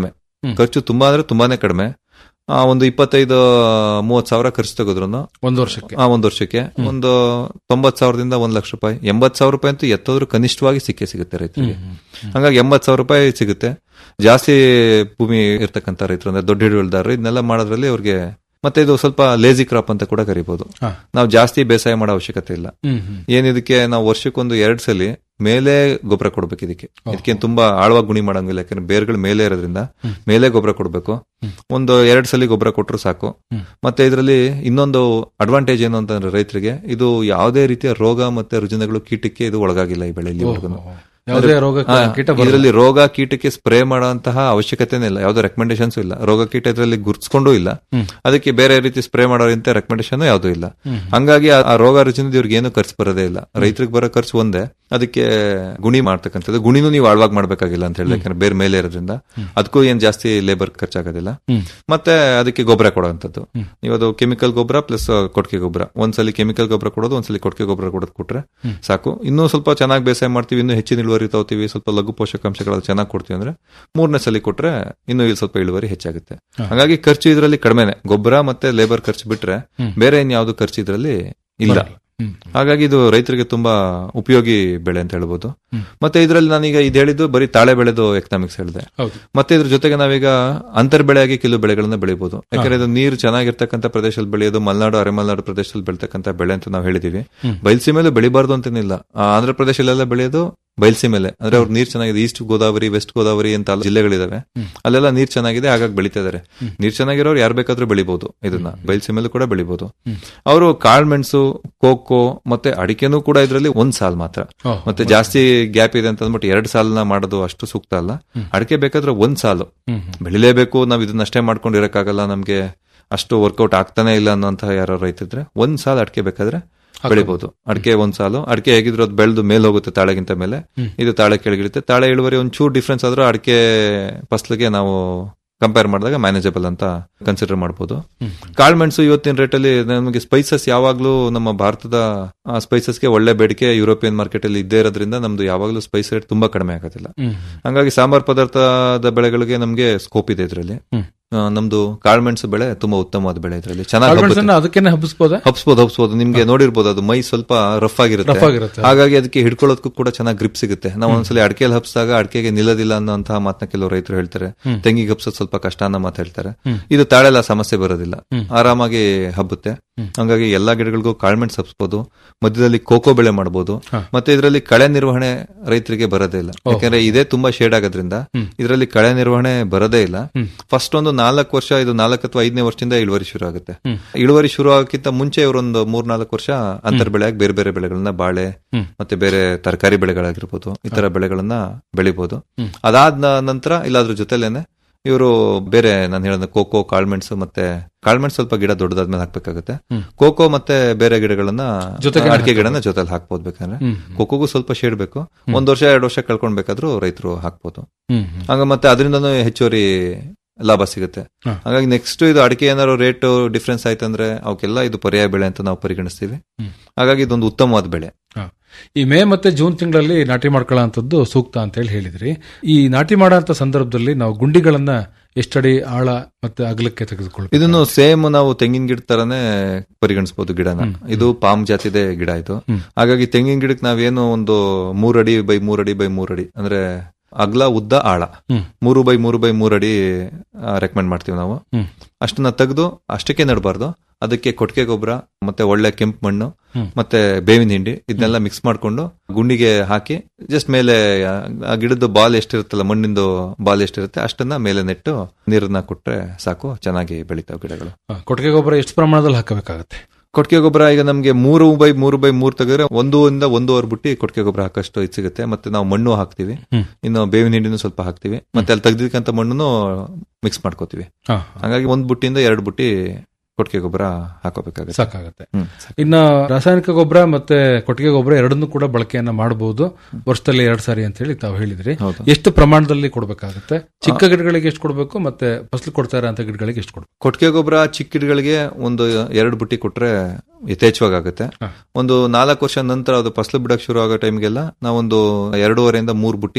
ಖರ್ಚು ತುಂಬಾ ಅಂದ್ರೆ ತುಂಬಾನೇ ಕಡಿಮೆ ಆ, ಒಂದು ಇಪ್ಪತ್ತೈದು ಮೂವತ್ ಸಾವಿರ ಖರ್ಚು ತೆಗೆದ್ರು ಒಂದು ವರ್ಷಕ್ಕೆ ಆ ಒಂದು ವರ್ಷಕ್ಕೆ ಒಂದು ತೊಂಬತ್ ಸಾವಿರದಿಂದ ಒಂದ್ ಲಕ್ಷ ರೂಪಾಯಿ ಎಂಬತ್ ಸಾವಿರ ರೂಪಾಯಿ ಅಂತೂ ಎತ್ತೋದ್ರು ಕನಿಷ್ಠವಾಗಿ ಸಿಕ್ಕೇ ಸಿಗುತ್ತೆ ರೈತರಿಗೆ ಹಂಗಾಗಿ ಎಂಬತ್ ಸಾವಿರ ರೂಪಾಯಿ ಸಿಗುತ್ತೆ ಜಾಸ್ತಿ ಭೂಮಿ ಇರ್ತಕ್ಕಂಥ ರೈತರು ಅಂದ್ರೆ ದೊಡ್ಡ ಹಿಡುವಳಿದಾರರು ಇದನ್ನೆಲ್ಲ ಮಾಡೋದ್ರಲ್ಲಿ ಅವ್ರಿಗೆ ಮತ್ತೆ ಇದು ಸ್ವಲ್ಪ ಲೇಜಿ ಕ್ರಾಪ್ ಅಂತ ಕೂಡ ಕರಿಬಹುದು ಹಾ. ನಾವು ಜಾಸ್ತಿ ಬೇಸಾಯ ಮಾಡೋ ಅವಶ್ಯಕತೆ ಇಲ್ಲ ಹ್ಮ್ ಹ್ಮ್ ಏನಿದಕ್ಕೆ ನಾವು ವರ್ಷಕ್ಕೊಂದು ಎರಡ್ ಸಲ ಮೇಲೆ ಗೊಬ್ಬರ ಕೊಡ್ಬೇಕು ಇದಕ್ಕೆ ಇದಕ್ಕೆ ತುಂಬಾ ಆಳವಾಗಿ ಗುಣಿ ಮಾಡಂಗಿಲ್ಲ ಯಾಕಂದ್ರೆ ಬೇರ್ಗಳು ಮೇಲೆ ಇರೋದ್ರಿಂದ ಮೇಲೆ ಗೊಬ್ಬರ ಕೊಡ್ಬೇಕು ಒಂದು ಎರಡ್ ಸಲ ಗೊಬ್ಬರ ಕೊಟ್ಟರು ಸಾಕು ಮತ್ತೆ ಇದರಲ್ಲಿ ಇನ್ನೊಂದು ಅಡ್ವಾಂಟೇಜ್ ಏನು ಅಂತಂದ್ರೆ ರೈತರಿಗೆ ಇದು ಯಾವುದೇ ರೀತಿಯ ರೋಗ ಮತ್ತೆ ರುಜಿನಗಳು ಕೀಟಕ್ಕೆ ಇದು ಒಳಗಾಗಿಲ್ಲ ಈ ಬೆಳೆ ಇಲ್ಲಿವರೆಗೂ ಯಾವುದೇ ರೋಗ ಕೀಟ ಬರಲ್ಲ. ಇದರಲ್ಲಿ ರೋಗ ಕೀಟಕ್ಕೆ ಸ್ಪ್ರೇ ಮಾಡುವಂತಹ ಅವಶ್ಯಕತೆನೇ ಇಲ್ಲ ಯಾವುದೇ ರೆಕಮೆಂಡೇಶನ್ಸ್ ಇಲ್ಲ ರೋಗ ಕೀಟ ಇದರಲ್ಲಿ ಗುರ್ಸ್ಕೊಂಡೂ ಇಲ್ಲ ಅದಕ್ಕೆ ಬೇರೆ ರೀತಿ ಸ್ಪ್ರೇ ಮಾಡೋರಿಂತ ರೆಕಮೆಂಡೇಶನ್ ಯಾವುದೂ ಇಲ್ಲ ಹಂಗಾಗಿ ಆ- ಆ ರೋಗ ರುಚಿನದ ಇವ್ರಿಗೆ ಏನು ಖರ್ಚು ಬರೋದೇ ಇಲ್ಲ ರೈತರಿಗೆ ಬರೋ ಖರ್ಚು ಒಂದೇ ಅದಕ್ಕೆ ಗುಣಿ ಮಾಡ್ತಕ್ಕಂಥದ್ದು ಗುಣಿನೂ ನೀವು ಆಳ್ವಾಗಿ ಮಾಡ್ಬೇಕಾಗಿಲ್ಲ ಅಂತ ಹೇಳಿ ಯಾಕಂದ್ರೆ ಬೇರೆ ಮೇಲೆ ಇರೋದ್ರಿಂದ ಅದಕ್ಕೂ ಏನ್ ಜಾಸ್ತಿ ಲೇಬರ್ ಖರ್ಚಾಗೋದಿಲ್ಲ ಮತ್ತೆ ಅದಕ್ಕೆ ಗೊಬ್ಬರ ಕೊಡುವಂಥದ್ದು ನೀವು ಅದು ಕೆಮಿಕಲ್ ಗೊಬ್ಬರ ಪ್ಲಸ್ ಕೊಟ್ಟಿಗೆ ಗೊಬ್ಬರ ಒಂದ್ಸಲಿ ಕೆಮಿಕಲ್ ಗೊಬ್ಬರ ಕೊಡೋದು ಒಂದ್ಸಲಿ ಕೊಟ್ಟಿಗೆ ಗೊಬ್ಬರ ಕೊಡೋದು ಕೊಟ್ರೆ ಸಾಕು ಇನ್ನೂ ಸ್ವಲ್ಪ ಚೆನ್ನಾಗಿ ಬೇಸಾಯ ಮಾಡ್ತೀವಿ ಇನ್ನೂ ಹೆಚ್ಚಿನ ಇಳುವರಿ ತಗೋತೀವಿ ಸ್ವಲ್ಪ ಲಘು ಪೋಷಕಾಂಶಗಳು ಚೆನ್ನಾಗಿ ಕೊಡ್ತೀವಿ ಅಂದ್ರೆ ಮೂರನೇ ಸಲ ಕೊಟ್ರೆ ಇನ್ನೂ ಇಲ್ಲಿ ಸ್ವಲ್ಪ ಇಳುವರಿ ಹೆಚ್ಚಾಗುತ್ತೆ ಹಾಗಾಗಿ ಖರ್ಚು ಇದರಲ್ಲಿ ಕಡಿಮೆನೆ ಗೊಬ್ಬರ ಮತ್ತೆ ಲೇಬರ್ ಖರ್ಚು ಬಿಟ್ರೆ ಬೇರೆ ಇನ್ಯಾವುದು ಖರ್ಚು ಇದರಲ್ಲಿ ಇಲ್ಲ ಹ್ಮ್. ಹಾಗಾಗಿ ಇದು ರೈತರಿಗೆ ತುಂಬಾ ಉಪಯೋಗಿ ಬೆಳೆ ಅಂತ ಹೇಳ್ಬೋದು ಮತ್ತೆ ಇದರಲ್ಲಿ ನಾನೀಗ ಇದು ಹೇಳಿದ್ದು ಬರೀ ತಾಳೆ ಬೆಳೆದು ಎಕನಾಮಿಕ್ಸ್ ಹೇಳಿದೆ ಹೌದು ಮತ್ತೆ ಇದ್ರ ಜೊತೆಗೆ ನಾವೀಗ ಅಂತರ್ ಬೆಳೆಯಾಗಿ ಕೆಲವು ಬೆಳೆಗಳನ್ನ ಬೆಳಿಬಹುದು ಯಾಕಂದ್ರೆ ಇದು ನೀರು ಚೆನ್ನಾಗಿರ್ತಕ್ಕಂಥ ಪ್ರದೇಶದಲ್ಲಿ ಬೆಳೆಯೋದು ಮಲೆನಾಡು ಅರೆಮಲೆನಾಡು ಪ್ರದೇಶದಲ್ಲಿ ಬೆಳ್ತಕ್ಕಂಥ ಬೆಳೆ ಅಂತ ನಾವು ಹೇಳಿದೀವಿ ಬಯಲ್ಸೀಮೆಲ್ಲೂ ಬೆಳಿಬಾರ್ದು ಅಂತೇನಿಲ್ಲ ಆ, ಆಂಧ್ರ ಪ್ರದೇಶದಲ್ಲೆಲ್ಲ ಬೆಳೆಯೋದು ಬಯಲ್ಸೀಮೆಲೆ ಅಂದ್ರೆ ಅವ್ರ ನೀರ್ ಚೆನ್ನಾಗಿದೆ ಈಸ್ಟ್ ಗೋದಾವರಿ ವೆಸ್ಟ್ ಗೋದಾವರಿ ಅಂತ ಅಲ್ಲಿ ಜಿಲ್ಲೆಗಳಿದಾವೆ ಅಲ್ಲೆಲ್ಲ ನೀರ್ ಚೆನ್ನಾಗಿದೆ ಹಾಗಾಗಿ ಬೆಳಿತಾ ಇದಾರೆ ನೀರ್ ಚೆನ್ನಾಗಿರೋರು ಯಾರು ಬೇಕಾದ್ರೂ ಬೆಳಿಬಹುದು ಇದನ್ನ ಬಯಲ್ಸೀಮೆಲ್ಲೂ ಕೂಡ ಬೆಳಿಬಹುದು ಅವರು ಕಾಳ್ಮೆಣಸು ಕೋಕೋ ಮತ್ತೆ ಅಡಿಕೆನೂ ಕೂಡ ಇದರಲ್ಲಿ ಒಂದ್ ಸಾಲ್ ಮಾತ್ರ ಓಹ್. ಮತ್ತೆ ಜಾಸ್ತಿ ಗ್ಯಾಪ್ ಇದೆ ಅಂತ ಅಂದ್ಬಿಟ್ಟು ಎರಡ್ ಸಾಲನ್ನ ಮಾಡೋದು ಅಷ್ಟು ಸೂಕ್ತ ಅಲ್ಲ ಅಡಿಕೆ ಬೇಕಾದ್ರೆ ಒಂದ್ ಸಾಲು ಹ್ಮ್ ಬೆಳಿಲೇಬೇಕು ನಾವ್ ಇದನ್ನಷ್ಟೇ ಮಾಡ್ಕೊಂಡು ಇರಕ್ಕಾಗಲ್ಲ ನಮ್ಗೆ ಅಷ್ಟು ವರ್ಕೌಟ್ ಆಗ್ತಾನೆ ಇಲ್ಲ ಅನ್ನೋಂತಹ ಯಾರೋ ರೈತಿದ್ರೆ ಒಂದ್ ಸಾಲ ಅಡಿಕೆ ಬೇಕಾದ್ರೆ ಬೆಳಿಬಹುದು ಅಡಿಕೆ ಒಂದ್ ಸಾಲು ಅಡಿಕೆ ಹೇಗಿದ್ರು ಅದು ಬೆಳೆದು ಮೇಲೆ ಹೋಗುತ್ತೆ ತಾಳೆಗಿಂತ ಮೇಲೆ ಇದು ತಾಳೆ ಕೆಳಗಿರುತ್ತೆ ತಾಳೆ ಇಳುವರಿ ಒಂಚೂರು ಡಿಫ್ರೆನ್ಸ್ ಆದ್ರೂ ಅಡಿಕೆ ಫಸ್ಲಿಗೆ ನಾವು ಕಂಪೇರ್ ಮಾಡಿದಾಗ ಮ್ಯಾನೇಜಬಲ್ ಅಂತ ಕನ್ಸಿಡರ್ ಮಾಡಬಹುದು ಕಾಳ್ಮೆಣಸು ಇವತ್ತಿನ ರೇಟಲ್ಲಿ ನಮಗೆ ಸ್ಪೈಸಸ್ ಯಾವಾಗ್ಲೂ ನಮ್ಮ ಭಾರತದ ಸ್ಪೈಸಸ್ಗೆ ಒಳ್ಳೆ ಬೇಡಿಕೆ ಯುರೋಪಿಯನ್ ಮಾರ್ಕೆಟ್ ಅಲ್ಲಿ ಇದ್ದೇ ಇರೋದ್ರಿಂದ ನಮ್ದು ಯಾವಾಗಲೂ ಸ್ಪೈಸ್ ರೇಟ್ ತುಂಬಾ ಕಡಿಮೆ ಆಗೋದಿಲ್ಲ ಹ್ಮ್ ಹಂಗಾಗಿ ಸಾಂಬಾರ್ ಪದಾರ್ಥದ ಬೆಳೆಗಳಿಗೆ ನಮಗೆ ಸ್ಕೋಪ್ ಇದೆ ಇದರಲ್ಲಿ ಹ್ಮ್. ನಮ್ದು ಕಾಳ್ಮೆಣಸು ಬೆಳೆ ತುಂಬಾ ಉತ್ತಮವಾದ ಬೆಳೆ ಇದರಲ್ಲಿ ಚೆನ್ನಾಗಿ ಕಾಳ್ಮೆಣಸನ್ನ ಅದಕ್ಕೇನೆ ಹಬ್ಬಿಸ್ಬೋದಾ ಹಬ್ಸ್ಬೋದು ಹಬ್ಸ್ಬೋದು ನಿಮ್ಗೆ ನೋಡಿರ್ಬೋದು ಅದು ಮೈ ಸ್ವಲ್ಪ ರಫ್ ಆಗಿರುತ್ತೆ ರಫ್ ಆಗಿರುತ್ತೆ. ಹಾಗಾಗಿ ಅದಕ್ಕೆ ಹಿಡ್ಕೊಳ್ಳೋದಕ್ಕೂ ಕೂಡ ಚೆನ್ನಾಗಿ ಗ್ರಿಪ್ ಸಿಗುತ್ತೆ ನಾವು ಒಂದ್ಸಲಿ ಅಡಿಕೆಯಲ್ಲಿ ಹಬ್ಸಿದಾಗ ಅಡಿಕೆಗೆ ನಿಲ್ಲದಿಲ್ಲ ಅನ್ನೋಂತಹ ಮಾತನ್ನ ಕೆಲವು ರೈತರು ಹೇಳ್ತಾರೆ ತೆಂಗಿಗೆ ಹಬ್ಸೋದು ಸ್ವಲ್ಪ ಕಷ್ಟ ಅನ್ನೋ ಮಾತು ಹೇಳ್ತಾರೆ ಇದು ತಾಳೆಲ್ಲ ಸಮಸ್ಯೆ ಬರೋದಿಲ್ಲ ಆರಾಮಾಗಿ ಹಬ್ಬುತ್ತೆ ಹಂಗಾಗಿ ಎಲ್ಲಾ ಗಿಡಗಳಿಗೂ ಕಾಳ್ಮೆಣ್ಸ್ ಹಬ್ಸ್ಬೋದು ಮಧ್ಯದಲ್ಲಿ ಕೋಕೋ ಬೆಳೆ ಮಾಡಬಹುದು ಮತ್ತೆ ಇದರಲ್ಲಿ ಕಳೆ ನಿರ್ವಹಣೆ ರೈತರಿಗೆ ಬರೋದೇ ಇಲ್ಲ ಯಾಕಂದ್ರೆ ಇದೇ ತುಂಬಾ ಶೇಡ್ ಆಗೋದ್ರಿಂದ ಇದರಲ್ಲಿ ಕಳೆ ನಿರ್ವಹಣೆ ಬರೋದೇ ಇಲ್ಲ ಫಸ್ಟ್ ಒಂದು ನಾಲ್ಕು ವರ್ಷ ಇದು ನಾಲ್ಕು ಅಥವಾ ಐದನೇ ವರ್ಷದಿಂದ ಇಳುವರಿ ಶುರು ಆಗುತ್ತೆ ಇಳುವರಿ ಶುರು ಆಗಕ್ಕಿಂತ ಮುಂಚೆ ಇವರೊಂದು ಮೂರ್ ನಾಲ್ಕು ವರ್ಷ ಅಂತರ್ ಬೆಳೆಯಾಗಿ ಬೇರೆ ಬೇರೆ ಬೆಳೆಗಳನ್ನ ಬಾಳೆ ಮತ್ತೆ ಬೇರೆ ತರಕಾರಿ ಬೆಳೆಗಳಾಗಿರ್ಬೋದು ಈ ತರ ಬೆಳೆಗಳನ್ನ ಬೆಳಿಬಹುದು ಅದಾದ ನ- ನಂತರ ಇಲ್ಲ ಅದ್ರ ಜೊತೆಲೇನೆ ಇವರು ಬೇರೆ ನಾನು ಹೇಳಿದ ಕೋಕೋ ಕಾಳ್ಮೆಣ್ಸು ಮತ್ತೆ ಕಾಳ್ಮೆಣ್ಸು ಸ್ವಲ್ಪ ಗಿಡ ದೊಡ್ಡದಾದ್ಮೇಲೆ ಹಾಕ್ಬೇಕಾಗುತ್ತೆ ಕೋಕೋ ಮತ್ತೆ ಬೇರೆ ಗಿಡಗಳನ್ನ ಜೊತೆಗೆ ಅಡಿಕೆ ಗಿಡನ ಜೊತೆಲಿ ಹಾಕ್ಬೋದು ಬೇಕಾದ್ರೆ ಕೋಕೋಗೂ ಸ್ವಲ್ಪ ಶೇಡ್ ಬೇಕು ಒಂದ್ ವರ್ಷ ಎರಡು ವರ್ಷ ಕಳ್ಕೊಂಡ್ಬೇಕಾದ್ರೂ ರೈತರು ಹಾಕ್ಬೋದು ಹ್ಮ್ ಹಂಗ ಮತ್ತೆ ಅದರಿಂದನೂ ಹೆಚ್ಚುವರಿ ಲಾಭ ಸಿಗುತ್ತೆ ಹ. ಹಾಗಾಗಿ ನೆಕ್ಸ್ಟ್ ಇದು ಅಡಿಕೆ ಏನಾದ್ರು ರೇಟ್ ಡಿಫ್ರೆನ್ಸ್ ಆಯ್ತಂದ್ರೆ ಅವಕ್ಕೆಲ್ಲ ಇದು ಪರ್ಯಾಯ ಬೆಳೆ ಅಂತ ನಾವು ಪರಿಗಣಿಸ್ತೀವಿ ಹ್ಮ್. ಹಾಗಾಗಿ ಇದೊಂದು ಉತ್ತಮವಾದ ಬೆಳೆ ಹ. ಈ ಮೇ ಮತ್ತೆ ಜೂನ್ ತಿಂಗಳಲ್ಲಿ ನಾಟಿ ಮಾಡ್ಕೊಳ್ಳೋಂಥದ್ದು ಸೂಕ್ತ ಅಂತ ಹೇಳಿ ಹೇಳಿದ್ರಿ ಈ ನಾಟಿ ಮಾಡೋಂಥ ಸಂದರ್ಭದಲ್ಲಿ ನಾವು ಗುಂಡಿಗಳನ್ನ ಎಷ್ಟಡಿ ಆಳ ಮತ್ತೆ ಅಗಲಕ್ಕೆ ತೆಗೆದುಕೊಳ್ಬೇಕು ಇದನ್ನು ಸೇಮ್ ನಾವು ತೆಂಗಿನ ಗಿಡ ತರನೇ ಪರಿಗಣಿಸಬಹುದು ಗಿಡನ ಇದು ಪಾಮ್ ಜಾತಿದೆ ಗಿಡ ಇದು ಹಾಗಾಗಿ ತೆಂಗಿನ ಗಿಡಕ್ಕೆ ನಾವೇನು ಒಂದು ಮೂರಡಿ ಬೈ ಮೂರಡಿ ಬೈ ಮೂರಡಿ ಅಂದ್ರೆ ಅಗ್ಲ ಉದ್ದ ಆಳ ಹ್ಮ್. ಮೂರು ಬೈ ಮೂರು ಬೈ ಮೂರಡಿ ರೆಕಮೆಂಡ್ ಮಾಡ್ತೀವಿ ನಾವು ಹ್ಮ್. ಅಷ್ಟನ್ನ ತೆಗೆದು ಅಷ್ಟಕ್ಕೆ ನಡಬಾರ್ದು ಅದಕ್ಕೆ ಕೊಟ್ಟಿಗೆ ಗೊಬ್ಬರ ಮತ್ತೆ ಒಳ್ಳೆ ಕೆಂಪು ಮಣ್ಣು ಹ್ಮ್. ಮತ್ತೆ ಬೇವಿನ ಹಿಂಡಿ ಇದನ್ನೆಲ್ಲ ಮಿಕ್ಸ್ ಮಾಡ್ಕೊಂಡು ಗುಂಡಿಗೆ ಹಾಕಿ ಜಸ್ಟ್ ಮೇಲೆ ಆ- ಆ ಗಿಡದ ಬಾಲ್ ಎಷ್ಟಿರುತ್ತಲ್ಲ ಮಣ್ಣಿಂದು ಬಾಲ್ ಎಷ್ಟಿರುತ್ತೆ ಅಷ್ಟನ್ನ ಮೇಲೆ ನೆಟ್ಟು ನೀರನ್ನ ಕೊಟ್ರೆ ಸಾಕು ಚೆನ್ನಾಗಿ ಬೆಳಿತಾವೆ ಗಿಡಗಳು ಹ, ಕೊಟ್ಟಿಗೆ ಗೊಬ್ಬರ ಎಷ್ಟು ಪ್ರಮಾಣದಲ್ಲಿ ಹಾಕಬೇಕಾಗತ್ತೆ ಕೊಟ್ಟಿಗೆ ಗೊಬ್ಬರ ಈಗ ನಮಗೆ ಮೂರು ಬೈ ಮೂರು ಬೈ ಮೂರು ತೆಗೆದ್ರೆ ಒಂದು ಇಂದ ಒಂದೂವರೆ ಬುಟ್ಟಿ ಕೊಟ್ಟಿಗೆ ಗೊಬ್ಬರ ಹಾಕಷ್ಟು ಇದು ಸಿಗುತ್ತೆ ಮತ್ತೆ ನಾವು ಮಣ್ಣು ಹಾಕ್ತಿವಿ ಹ್ಮ್. ಇನ್ನು ಬೇವಿನ ಹಿಂಡಿನೂ ಸ್ವಲ್ಪ ಹಾಕ್ತಿವಿ ಮತ್ತೆ ಅಲ್ಲಿ ತೆಗ್ದಿಕ್ಕಂತ ಮಣ್ಣನ್ನು ಮಿಕ್ಸ್ ಮಾಡ್ಕೋತೀವಿ ಹ, ಹಾಗಾಗಿ ಒಂದ್ ಬುಟ್ಟಿಯಿಂದ ಎರಡು ಬುಟ್ಟಿ ಕೊಟ್ಟಿಗೆ ಗೊಬ್ಬರ ಹಾಕೋಬೇಕಾಗುತ್ತೆ ಸಾಕಾಗತ್ತೆ ಹ್ಮ್. ಇನ್ನ ರಾಸಾಯನಿಕ ಗೊಬ್ಬರ ಮತ್ತೆ ಕೊಟ್ಟಿಗೆ ಗೊಬ್ಬರ ಎರಡನ್ನೂ ಕೂಡ ಬಳಕೆಯನ್ನ ಮಾಡಬಹುದು ವರ್ಷದಲ್ಲಿ ಎರಡ್ ಸಾರಿ ಅಂತ ಹೇಳಿ ತಾವು ಹೇಳಿದ್ರಿ ಹೌದು. ಎಷ್ಟು ಪ್ರಮಾಣದಲ್ಲಿ ಕೊಡಬೇಕಾಗುತ್ತೆ ಚಿಕ್ಕ ಗಿಡಗಳಿಗೆ ಎಷ್ಟು ಕೊಡಬೇಕು ಮತ್ತೆ ಫಸಲು ಕೊಡ್ತಾ ಇರೋ ಗಿಡಗಳಿಗೆ ಎಷ್ಟು ಕೊಡಬೇಕು ಕೊಟ್ಟಿಗೆ ಗೊಬ್ಬರ ಚಿಕ್ಕ ಗಿಡಗಳಿಗೆ ಒಂದು ಎರಡು ಬುಟ್ಟಿ ಕೊಟ್ರೆ ಯಥೇಚ್ಛವಾಗಿ ಆಗುತ್ತೆ ಹ. ಒಂದು ನಾಲ್ಕು ವರ್ಷ ನಂತರ ಅದು ಫಸಲು ಬಿಡಕ್ ಶುರು ಆಗೋ ಟೈಮ್ಗೆಲ್ಲ ನಾವೊಂದು ಎರಡೂವರೆಯಿಂದ ಮೂರು ಬುಟ್ಟಿ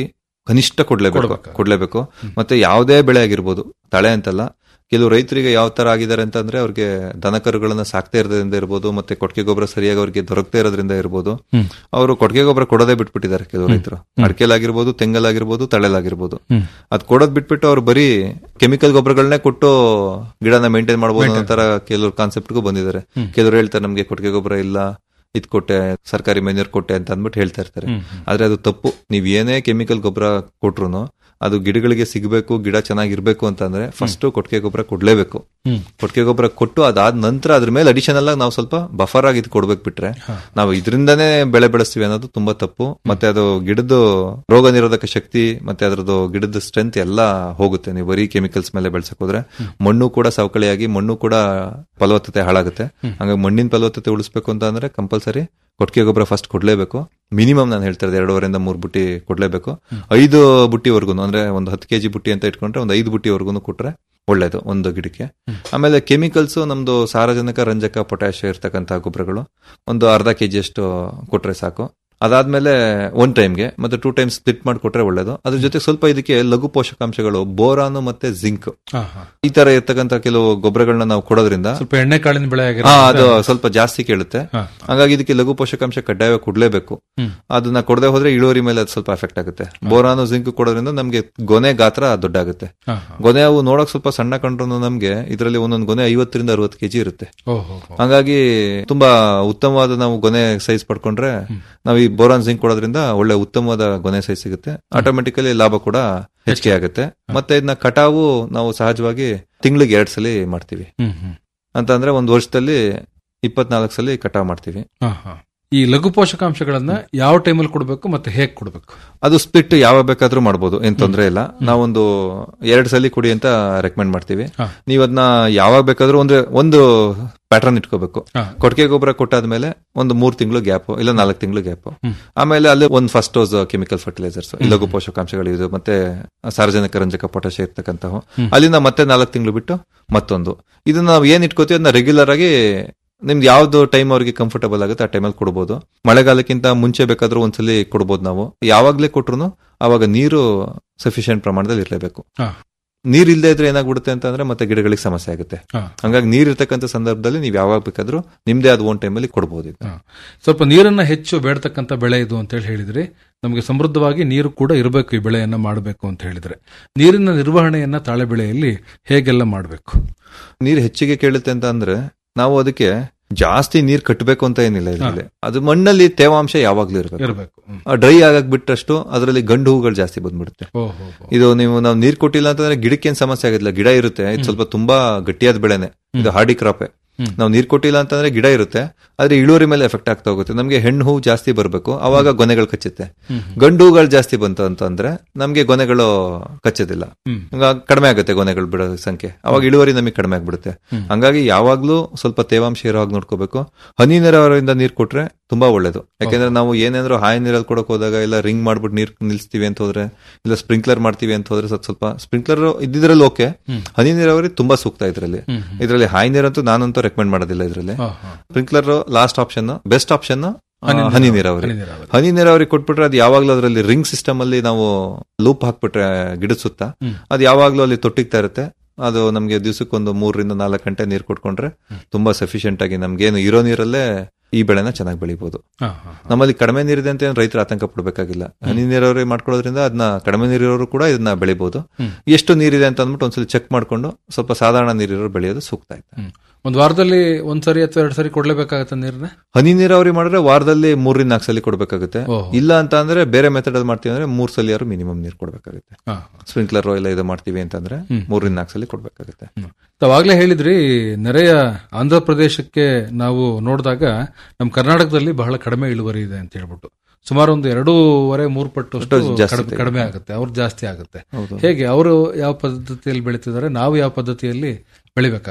ಕನಿಷ್ಠ ಕೊಡ್ಲೇಬೇಕು ಕೊಡ್ಬೇಕಾಗುತ್ತೆ. ಕೊಡ್ಲೇಬೇಕು ಮತ್ತೆ ಯಾವುದೇ ಬೆಳೆ ಆಗಿರ್ಬೋದು ತಳೆ ಅಂತಲ್ಲ ಕೆಲವು ರೈತರಿಗೆ ಯಾವ ತರ ಆಗಿದ್ದಾರೆ ಅಂತಂದ್ರೆ ಅವ್ರಿಗೆ ದನ ಕರುಗಳನ್ನ ಸಾಕ್ತಾ ಇರೋದ್ರಿಂದ ಇರ್ಬೋದು ಮತ್ತೆ ಕೊಟ್ಟಿಗೆ ಗೊಬ್ಬರ ಸರಿಯಾಗಿ ಅವ್ರಿಗೆ ದೊರಕತಾ ಇರೋದ್ರಿಂದ ಇರ್ಬೋದು ಹ್ಮ್. ಅವರು ಕೊಟ್ಟಿಗೆ ಗೊಬ್ಬರ ಕೊಡೋದೇ ಬಿಟ್ಬಿಟ್ಟಿದ್ದಾರೆ ಕೆಲವು ರೈತರು ಅಡಿಕೆಲಾಗಿರ್ಬೋದು ತೆಂಗಲಾಗಿರ್ಬೋದು ತಳೆಲಾಗಿರ್ಬೋದು ಹ್ಮ್. ಅದ್ ಕೊಡೋದ್ ಬಿಟ್ಬಿಟ್ಟು ಅವ್ರು ಬರೀ ಕೆಮಿಕಲ್ ಗೊಬ್ಬರಗಳನ್ನೇ ಕೊಟ್ಟು ಗಿಡನ ಮೇಂಟೈನ್ ಮಾಡಬಹುದು ಅನ್ನೋ ತರ ಕೆಲವರು ಕಾನ್ಸೆಪ್ಟ್ಗೂ ಬಂದಿದ್ದಾರೆ ಕೆಲವರು ಹೇಳ್ತಾರೆ ನಮ್ಗೆ ಕೊಟ್ಟಿಗೆ ಗೊಬ್ಬರ ಇಲ್ಲ ಇದ್ ಕೊಟ್ಟೆ ಸರ್ಕಾರಿ ಮೆನ್ಯೂರ್ ಕೊಟ್ಟೆ ಅಂತ ಅಂದ್ಬಿಟ್ಟು ಹೇಳ್ತಾ ಇರ್ತಾರೆ ಆದ್ರೆ ಅದು ತಪ್ಪು ನೀವ್ ಏನೇ ಕೆಮಿಕಲ್ ಗೊಬ್ಬರ ಕೊಟ್ರು ಅದು ಗಿಡಗಳಿಗೆ ಸಿಗಬೇಕು ಗಿಡ ಚೆನ್ನಾಗಿರ್ಬೇಕು ಅಂತಂದ್ರೆ ಫಸ್ಟ್ ಕೊಟ್ಟಿಗೆ ಗೊಬ್ಬರ ಕೊಡ್ಲೇಬೇಕು ಹ್ಮ್. ಕೊಟ್ಟಿಗೆ ಗೊಬ್ಬರ ಕೊಟ್ಟು ಅದಾದ ನಂತರ ಅದ್ರ ಮೇಲೆ ಅಡಿಷನಲ್ ಆಗಿ ನಾವು ಸ್ವಲ್ಪ ಬಫರ್ ಆಗಿ ಇದು ಕೊಡ್ಬೇಕು ಬಿಟ್ರೆ ನಾವು ಇದರಿಂದನೇ ಬೆಳೆ ಬೆಳೆಸ್ತೀವಿ ಅನ್ನೋದು ತುಂಬಾ ತಪ್ಪು ಮತ್ತೆ ಅದು ಗಿಡದ ರೋಗ ನಿರೋಧಕ ಶಕ್ತಿ ಮತ್ತೆ ಅದ್ರದ್ದು ಗಿಡದ ಸ್ಟ್ರೆಂತ್ ಎಲ್ಲ ಹೋಗುತ್ತೆ ನೀವು ಬರೀ ಕೆಮಿಕಲ್ಸ್ ಮೇಲೆ ಬೆಳ್ಸಕ್ ಹೋದ್ರೆ ಮಣ್ಣು ಕೂಡ ಸವಕಳಿಯಾಗಿ ಮಣ್ಣು ಕೂಡ ಫಲವತ್ತತೆ ಹಾಳಾಗುತ್ತೆ ಹಂಗಾಗಿ ಮಣ್ಣಿನ ಫಲವತ್ತತೆ ಉಳಿಸ್ಬೇಕು ಅಂತ ಅಂದ್ರೆ ಕಂಪಲ್ಸರಿ ಕೊಟ್ಟಿಗೆ ಗೊಬ್ಬರ ಫಸ್ಟ್ ಕೊಡ್ಲೇಬೇಕು ಮಿನಿಮಮ್ ನಾನು ಹೇಳ್ತಾ ಇರೋದು ಎರಡೂವರೆಯಿಂದ ಮೂರು ಬುಟ್ಟಿ ಕೊಡ್ಲೇಬೇಕು ಐದು ಬುಟ್ಟಿವರೆಗೂ ಅಂದ್ರೆ ಒಂದು ಹತ್ತು ಕೆಜಿ ಬುಟ್ಟಿ ಅಂತ ಇಟ್ಕೊಂಡ್ರೆ ಒಂದು ಐದು ಬುಟ್ಟಿವರೆಗೂ ಕೊಟ್ರೆ ಒಳ್ಳೇದು ಒಂದು ಗಿಡಕ್ಕೆ ಆಮೇಲೆ ಕೆಮಿಕಲ್ಸ್ ನಮ್ದು ಸಾರಜನಕ ರಂಜಕ ಪೊಟ್ಯಾಶ್ ಇರ್ತಕ್ಕಂಥ ಗೊಬ್ಬರಗಳು ಒಂದು ಅರ್ಧ ಕೆಜಿ ಅಷ್ಟು ಕೊಟ್ರೆ ಸಾಕು ಅದಾದ್ಮೇಲೆ ಒನ್ ಟೈಮ್ಗೆ ಮತ್ತೆ ಟೂ ಟೈಮ್ಸ್ ಸ್ಪ್ಲಿಟ್ ಮಾಡಿ ಕೊಟ್ರೆ ಒಳ್ಳೇದು ಅದ್ರ ಜೊತೆ ಸ್ವಲ್ಪ ಇದಕ್ಕೆ ಲಘು ಪೋಷಕಾಂಶಗಳು ಬೋರಾನು ಮತ್ತೆ ಜಿಂಕ್ ಹಾ, ಹಾ. ಈ ತರ ಇರ್ತಕ್ಕಂಥ ಕೆಲವು ಗೊಬ್ಬರಗಳನ್ನ ನಾವು ಕೊಡೋದ್ರಿಂದ ಸ್ವಲ್ಪ ಎಣ್ಣೆ ಕಾಳಿನ ಬೆಳೆ ಹಾ, ಆಗಿರೋದ್ರಿಂದ ಅದು ಸ್ವಲ್ಪ ಜಾಸ್ತಿ ಕೇಳುತ್ತೆ ಹಾ. ಹಾಗಾಗಿ ಇದಕ್ಕೆ ಲಘು ಪೋಷಕಾಂಶ ಕಡ್ಡಾಯವಾಗಿ ಕೊಡ್ಲೇಬೇಕು ಹ್ಮ್. ಅದನ್ನ ಕೊಡದೆ ಹೋದ್ರೆ ಇಳುವರಿ ಮೇಲೆ ಅದು ಸ್ವಲ್ಪ ಎಫೆಕ್ಟ್ ಆಗುತ್ತೆ ಬೋರಾನು ಜಿಂಕ್ ಕೊಡೋದ್ರಿಂದ ನಮ್ಗೆ ಗೊನೆ ಗಾತ್ರ ದೊಡ್ಡ ಆಗುತ್ತೆ ಹಾ, ಹಾ. ಗೊನೆ ಅವು ನೋಡಕ್ ಸ್ವಲ್ಪ ಸಣ್ಣ ಕಂಡ್ರು ನಮ್ಗೆ ಇದರಲ್ಲಿ ಒಂದೊಂದು ಗೊನೆ ಐವತ್ತರಿಂದ ಅರವತ್ತು ಕೆಜಿ ಇರುತ್ತೆ ಓ, ಹೋ, ಹೋ. ಹಾಗಾಗಿ ತುಂಬಾ ಉತ್ತಮವಾದ ನಾವು ಗೊನೆ ಸೈಜ್ ಪಡ್ಕೊಂಡ್ರೆ ನಾವು ಈ ಬೋರಾನ್ ಜಿಂಕ್ ಕೊಡೋದ್ರಿಂದ ಒಳ್ಳೆ ಉತ್ತಮವಾದ ಗೊನೆ ಸೈಜ್ ಸಿಗುತ್ತೆ ಆಟೋಮೆಟಿಕಲಿ ಲಾಭ ಕೂಡ ಹೆಚ್ಚಿಗೆ ಆಗುತ್ತೆ ಮತ್ತೆ ಇದನ್ನ ಕಟಾವು ನಾವು ಸಹಜವಾಗಿ ತಿಂಗಳಿಗೆ ಎರಡ್ ಸಲ ಮಾಡ್ತೀವಿ ಹ್ಮ್, ಹ್ಮ್. ಅಂತ ಅಂದ್ರೆ ಒಂದು ವರ್ಷದಲ್ಲಿ ಇಪ್ಪತ್ನಾಲ್ಕು ಸಲ ಕಟಾವ್ ಮಾಡ್ತೀವಿ ಹಾ, ಹಾ. ಈ ಲಘು ಪೋಷಕಾಂಶಗಳನ್ನ ಯಾವ ಟೈಮಲ್ಲಿ ಕೊಡಬೇಕು ಮತ್ತೆ ಹೇಗ್ ಕೊಡಬೇಕು ಅದು ಸ್ಪ್ಲಿಟ್ ಯಾವ ಬೇಕಾದ್ರೂ ಮಾಡ್ಬೋದು ಏನ್ ತೊಂದ್ರೆ ಇಲ್ಲ ನಾವೊಂದು ಎರಡ್ ಸಲ ಕುಡಿ ಅಂತ ರೆಕಮೆಂಡ್ ಮಾಡ್ತೀವಿ ಹಾ. ನೀವ್ ಅದನ್ನ ಯಾವಾಗ ಬೇಕಾದ್ರೂ ಒಂದು ಒಂದು ಪ್ಯಾಟರ್ನ್ ಇಟ್ಕೋಬೇಕು ಹಾ. ಕೊಟ್ಟಿಗೆ ಗೊಬ್ಬರ ಕೊಟ್ಟಾದ್ಮೇಲೆ ಒಂದು ಮೂರ್ ತಿಂಗಳು ಗ್ಯಾಪ್ ಇಲ್ಲ ನಾಲ್ಕು ತಿಂಗಳು ಗ್ಯಾಪ್ ಹ್ಮ್. ಆಮೇಲೆ ಅಲ್ಲಿ ಒಂದು ಫಸ್ಟ್ ಡೋಸ್ ಕೆಮಿಕಲ್ ಫರ್ಟಿಲೈಸರ್ಸ್ ಲಘು ಪೋಷಕಾಂಶಗಳು ಇದು ಮತ್ತೆ ಸಾರ್ವಜನಿಕ ರಂಜಕ ಪೊಟ್ಯಾಶ ಇರ್ತಕ್ಕಂಥವು ಅಲ್ಲಿಂದ ಮತ್ತೆ ನಾಲ್ಕು ತಿಂಗಳು ಬಿಟ್ಟು ಮತ್ತೊಂದು ಇದನ್ನ ನಾವು ಏನ್ ಇಟ್ಕೋತೀವಿ ಅದನ್ನ ರೆಗ್ಯುಲರ್ ಆಗಿ ನಿಮ್ದು ಯಾವ್ದು ಟೈಮ್ ಅವ್ರಿಗೆ ಕಂಫರ್ಟಬಲ್ ಆಗುತ್ತೆ ಆ ಟೈಮಲ್ಲಿ ಕೊಡ್ಬೋದು ಮಳೆಗಾಲಕ್ಕಿಂತ ಮುಂಚೆ ಬೇಕಾದ್ರೂ ಒಂದ್ಸಲಿ ಕೊಡ್ಬೋದು ನಾವು ಯಾವಾಗ್ಲೇ ಕೊಟ್ರು ಅವಾಗ ನೀರು ಸಫಿಶಿಯಂಟ್ ಪ್ರಮಾಣದಲ್ಲಿ ಇರಲೇಬೇಕು ಹಾ. ನೀರ್ ಇಲ್ಲದೆ ಇದ್ರೆ ಏನಾಗ್ಬಿಡುತ್ತೆ ಅಂತಂದ್ರೆ ಮತ್ತೆ ಗಿಡಗಳಿಗೆ ಸಮಸ್ಯೆ ಆಗುತ್ತೆ ಹಾ. ಹಂಗಾಗಿ ನೀರ್ ಇರ್ತಕ್ಕಂಥ ಸಂದರ್ಭದಲ್ಲಿ ನೀವು ಯಾವಾಗ ಬೇಕಾದ್ರೂ ನಿಮ್ದೇ ಆದ ಓನ್ ಟೈಮಲ್ಲಿ ಕೊಡ್ಬೋದು ಇದನ್ನ. ಹಾ. ಸ್ವಲ್ಪ ನೀರನ್ನ ಹೆಚ್ಚು ಬೇಡ್ತಕ್ಕಂಥ ಬೆಳೆ ಇದು ಅಂತ ಹೇಳಿ ಹೇಳಿದ್ರಿ ನಮಗೆ ಸಮೃದ್ಧವಾಗಿ ನೀರು ಕೂಡ ಇರಬೇಕು ಈ ಬೆಳೆಯನ್ನ ಮಾಡಬೇಕು ಅಂತ ಹೇಳಿದ್ರೆ ನೀರಿನ ನಿರ್ವಹಣೆಯನ್ನ ತಾಳೆ ಬೆಳೆಯಲ್ಲಿ ಹೇಗೆಲ್ಲ ಮಾಡಬೇಕು ನೀರ್ ಹೆಚ್ಚಿಗೆ ಕೇಳುತ್ತೆ ಅಂತ ಅಂದ್ರೆ ನಾವು ಅದಕ್ಕೆ ಜಾಸ್ತಿ ನೀರ್ ಕಟ್ಟಬೇಕು ಅಂತ ಏನಿಲ್ಲ ಇದರಲ್ಲಿ ಅದು ಮಣ್ಣಲ್ಲಿ ತೇವಾಂಶ ಯಾವಾಗ್ಲೂ ಇರಬೇಕು ಇರಬೇಕು ಡ್ರೈ ಆಗಕ್ ಬಿಟ್ಟಷ್ಟು ಅದರಲ್ಲಿ ಗಂಡು ಹೂಗಳು ಜಾಸ್ತಿ ಬಂದ್ಬಿಡುತ್ತೆ ಓಹೋ ಇದು ನೀವು ನಾವು ನೀರ್ ಕೊಟ್ಟಿಲ್ಲ ಅಂತಂದ್ರೆ ಗಿಡಕ್ಕೆ ಏನ್ ಸಮಸ್ಯೆ ಆಗಿಲ್ಲ ಗಿಡ ಇರುತ್ತೆ ಇದು ಸ್ವಲ್ಪ ತುಂಬಾ ಗಟ್ಟಿಯಾದ ಬೆಳೆನೆ ಇದು ಹಾರ್ಡಿ ಕ್ರಾಪೆ ಹ್ಮ್. ನಾವು ನೀರ್ ಕೊಟ್ಟಿಲ್ಲ ಅಂತಂದ್ರೆ ಗಿಡ ಇರುತ್ತೆ ಆದ್ರೆ ಇಳುವರಿ ಮೇಲೆ ಎಫೆಕ್ಟ್ ಆಗ್ತಾ ಹೋಗುತ್ತೆ ನಮ್ಗೆ ಹೆಣ್ಣು ಹೂ ಜಾಸ್ತಿ ಬರಬೇಕು ಅವಾಗ ಗೊನೆಗಳು ಕಚ್ಚುತ್ತೆ ಗಂಡು ಹೂಗಳು ಜಾಸ್ತಿ ಬಂತು ಅಂತಂದ್ರೆ ನಮ್ಗೆ ಗೊನೆಗಳು ಕಚ್ಚೋದಿಲ್ಲ ಹ್ಮ್. ಹಂಗಾಗಿ ಕಡಿಮೆ ಆಗುತ್ತೆ ಗೊನೆಗಳು ಬಿಡೋ ಸಂಖ್ಯೆ ಅವಾಗ ಇಳುವರಿ ನಮಗೆ ಕಡಿಮೆ ಆಗ್ಬಿಡುತ್ತೆ ಹಂಗಾಗಿ ಯಾವಾಗ್ಲೂ ಸ್ವಲ್ಪ ತೇವಾಂಶ ಇರೋ ಹಾಗೆ ನೋಡ್ಕೋಬೇಕು ಹನಿ ನೀರಾವರಿಯಿಂದ ನೀರ್ ಕೊಟ್ರೆ ತುಂಬಾ ಒಳ್ಳೇದು ಯಾಕೆಂದ್ರೆ ನಾವು ಏನೇನಾದ್ರು ಹಾಯಿ ನೀರಲ್ಲಿ ಕೊಡಕ್ ಹೋದಾಗ ಇಲ್ಲ ರಿಂಗ್ ಮಾಡ್ಬಿಟ್ಟು ನೀರ್ ನಿಲ್ಸ್ತೀವಿ ಅಂತ ಹೋದ್ರೆ ಇಲ್ಲ ಸ್ಪ್ರಿಂಕ್ಲರ್ ಮಾಡ್ತೀವಿ ಅಂತ ಹೋದ್ರೆ ಸ್ವಲ್ಪ ಸ್ವಲ್ಪ ಸ್ಪ್ರಿಂಕ್ಲರ್ ಇದ್ದಿದ್ರಲ್ಲಿ ಓಕೆ ಹನಿ ನೀರಾವರಿ ತುಂಬಾ ಸೂಕ್ತ ಇದ್ರಲ್ಲಿ ಇದ್ರಲ್ಲಿ ಹಾಯಿ ನೀರಂತೂ ನಾನಂತೂ ರೆಕಮೆಂಡ್ ಮಾಡೋದಿಲ್ಲ ಇದ್ರಲ್ಲಿ ಹಾ, ಹಾ. Sprinkler last option best option ಹನಿ ಹನಿ ನೀರಾವರಿ ಹನಿ ನೀರಾವರಿ. ಹನಿ ನೀರಾವರಿ ಕೊಟ್ಬಿಟ್ರೆ ಅದು ಯಾವಾಗ್ಲೂ ಅದರಲ್ಲಿ ರಿಂಗ್ ಸಿಸ್ಟಮ್ ಅಲ್ಲಿ ನಾವು ಲೂಪ್ ಹಾಕ್ಬಿಟ್ರೆ ಗಿಡದ ಸುತ್ತ ಹ್ಮ್. ಅದು ಯಾವಾಗ್ಲೂ ಅಲ್ಲಿ ತೊಟ್ಟಿಗ್ತಾ ಇರುತ್ತೆ ಅದು ನಮ್ಗೆ ದಿವಸಕ್ಕೊಂದು ಮೂರರಿಂದ ನಾಲ್ಕು ಗಂಟೆ ನೀರು ಕೊಟ್ಕೊಂಡ್ರೆ ತುಂಬಾ ಸಫಿಶಿಯಂಟ್ ಆಗಿ ನಮ್ಗೇನು ಇರೋ ನೀರಲ್ಲೇ ಈ ಬೆಳೆನ ಚೆನ್ನಾಗಿ ಬೆಳಿಬಹುದು ಹಾ, ಹಾ. ನಮ್ಮಲ್ಲಿ ಕಡಿಮೆ ನೀರಿದೆ ಅಂತ ಏನು ರೈತರು ಆತಂಕ ಪಡಬೇಕಾಗಿಲ್ಲ ಹನಿ ನೀರಾವರಿ ಮಾಡ್ಕೊಳ್ಳೋದ್ರಿಂದ ಅದನ್ನ ಕಡಿಮೆ ನೀರಿರೋರು ಕೂಡ ಇದನ್ನ ಬೆಳಿಬಹುದು ಹ್ಮ್. ಎಷ್ಟು ನೀರಿದೆ ಅಂತ ಅಂದ್ಬಿಟ್ಟು ಒಂದ್ಸಲಿ ಚೆಕ್ ಮಾಡ್ಕೊಂಡು ಸ್ವಲ್ಪ ಸಾಧಾರಣ ನೀರಿರೋರು ಬೆಳೆಯೋದು ಸೂಕ್ತ ಆಯ್ತು ಹ್ಮ್. ಒಂದ್ ವಾರದಲ್ಲಿ ಒಂದ್ಸರಿ ಅಥವಾ ಎರಡ್ ಸರಿ ಕೊಡ್ಲೇಬೇಕಾಗತ್ತೆ ನೀರನ್ನ ಹನಿ ನೀರಾವರಿ ಮಾಡಿದ್ರೆ ವಾರದಲ್ಲಿ ಮೂರರಿಂದ ನಾಲ್ಕು ಸಲ ಕೊಡ್ಬೇಕಾಗುತ್ತೆ ಓಹೋ. ಇಲ್ಲ ಅಂತ ಅಂದ್ರೆ ಬೇರೆ ಮೆಥಡ್ ಅಲ್ಲಿ ಮಾಡ್ತೀವಿ ಅಂದ್ರೆ ಮೂರ್ ಸಲ ಯಾರು ಮಿನಿಮಮ್ ನೀರು ಕೊಡ್ಬೇಕಾಗುತ್ತೆ ಹಾ, ಸ್ಪ್ರಿಂಕ್ಲರ್ ಇಲ್ಲ ಇದು ಮಾಡ್ತೀವಿ ಅಂತಂದ್ರೆ ಹ್ಮ್. ಮೂರರಿಂದ ನಾಲ್ಕು ಸಲ ಕೊಡ್ಬೇಕಾಗುತ್ತೆ ಹ್ಮ್. ತಾವಾಗ್ಲೇ ಹೇಳಿದ್ರಿ ನೆರೆಯ ಆಂಧ್ರ ಪ್ರದೇಶಕ್ಕೆ ನಾವು ನೋಡಿದಾಗ ನಮ್ಮ ಕರ್ನಾಟಕದಲ್ಲಿ ಬಹಳ ಕಡಿಮೆ ಇಳುವರಿ ಇದೆ ಅಂತ ಹೇಳ್ಬಿಟ್ಟು ಸುಮಾರು ಒಂದು ಎರಡೂವರೆ ಮೂರು ಪಟ್ಟು ಅಷ್ಟು ಅಷ್ಟು ಜಾಸ್ತಿ ಕಡಿಮೆ- ಇದೆ. ಕಡಿಮೆ ಆಗುತ್ತೆ ಅವ್ರು ಜಾಸ್ತಿ ಆಗುತ್ತೆ ಹೌದು ಹೇಗೆ ಅವರು ಯಾವ ಪದ್ಧತಿಯಲ್ಲಿ ಬೆಳೀತಿದ್ದಾರೆ ನಾವು ಯಾವ ಪದ್ಧತಿಯಲ್ಲಿ ಬೆಳಿಬೇಕಾಗುತ್ತೆ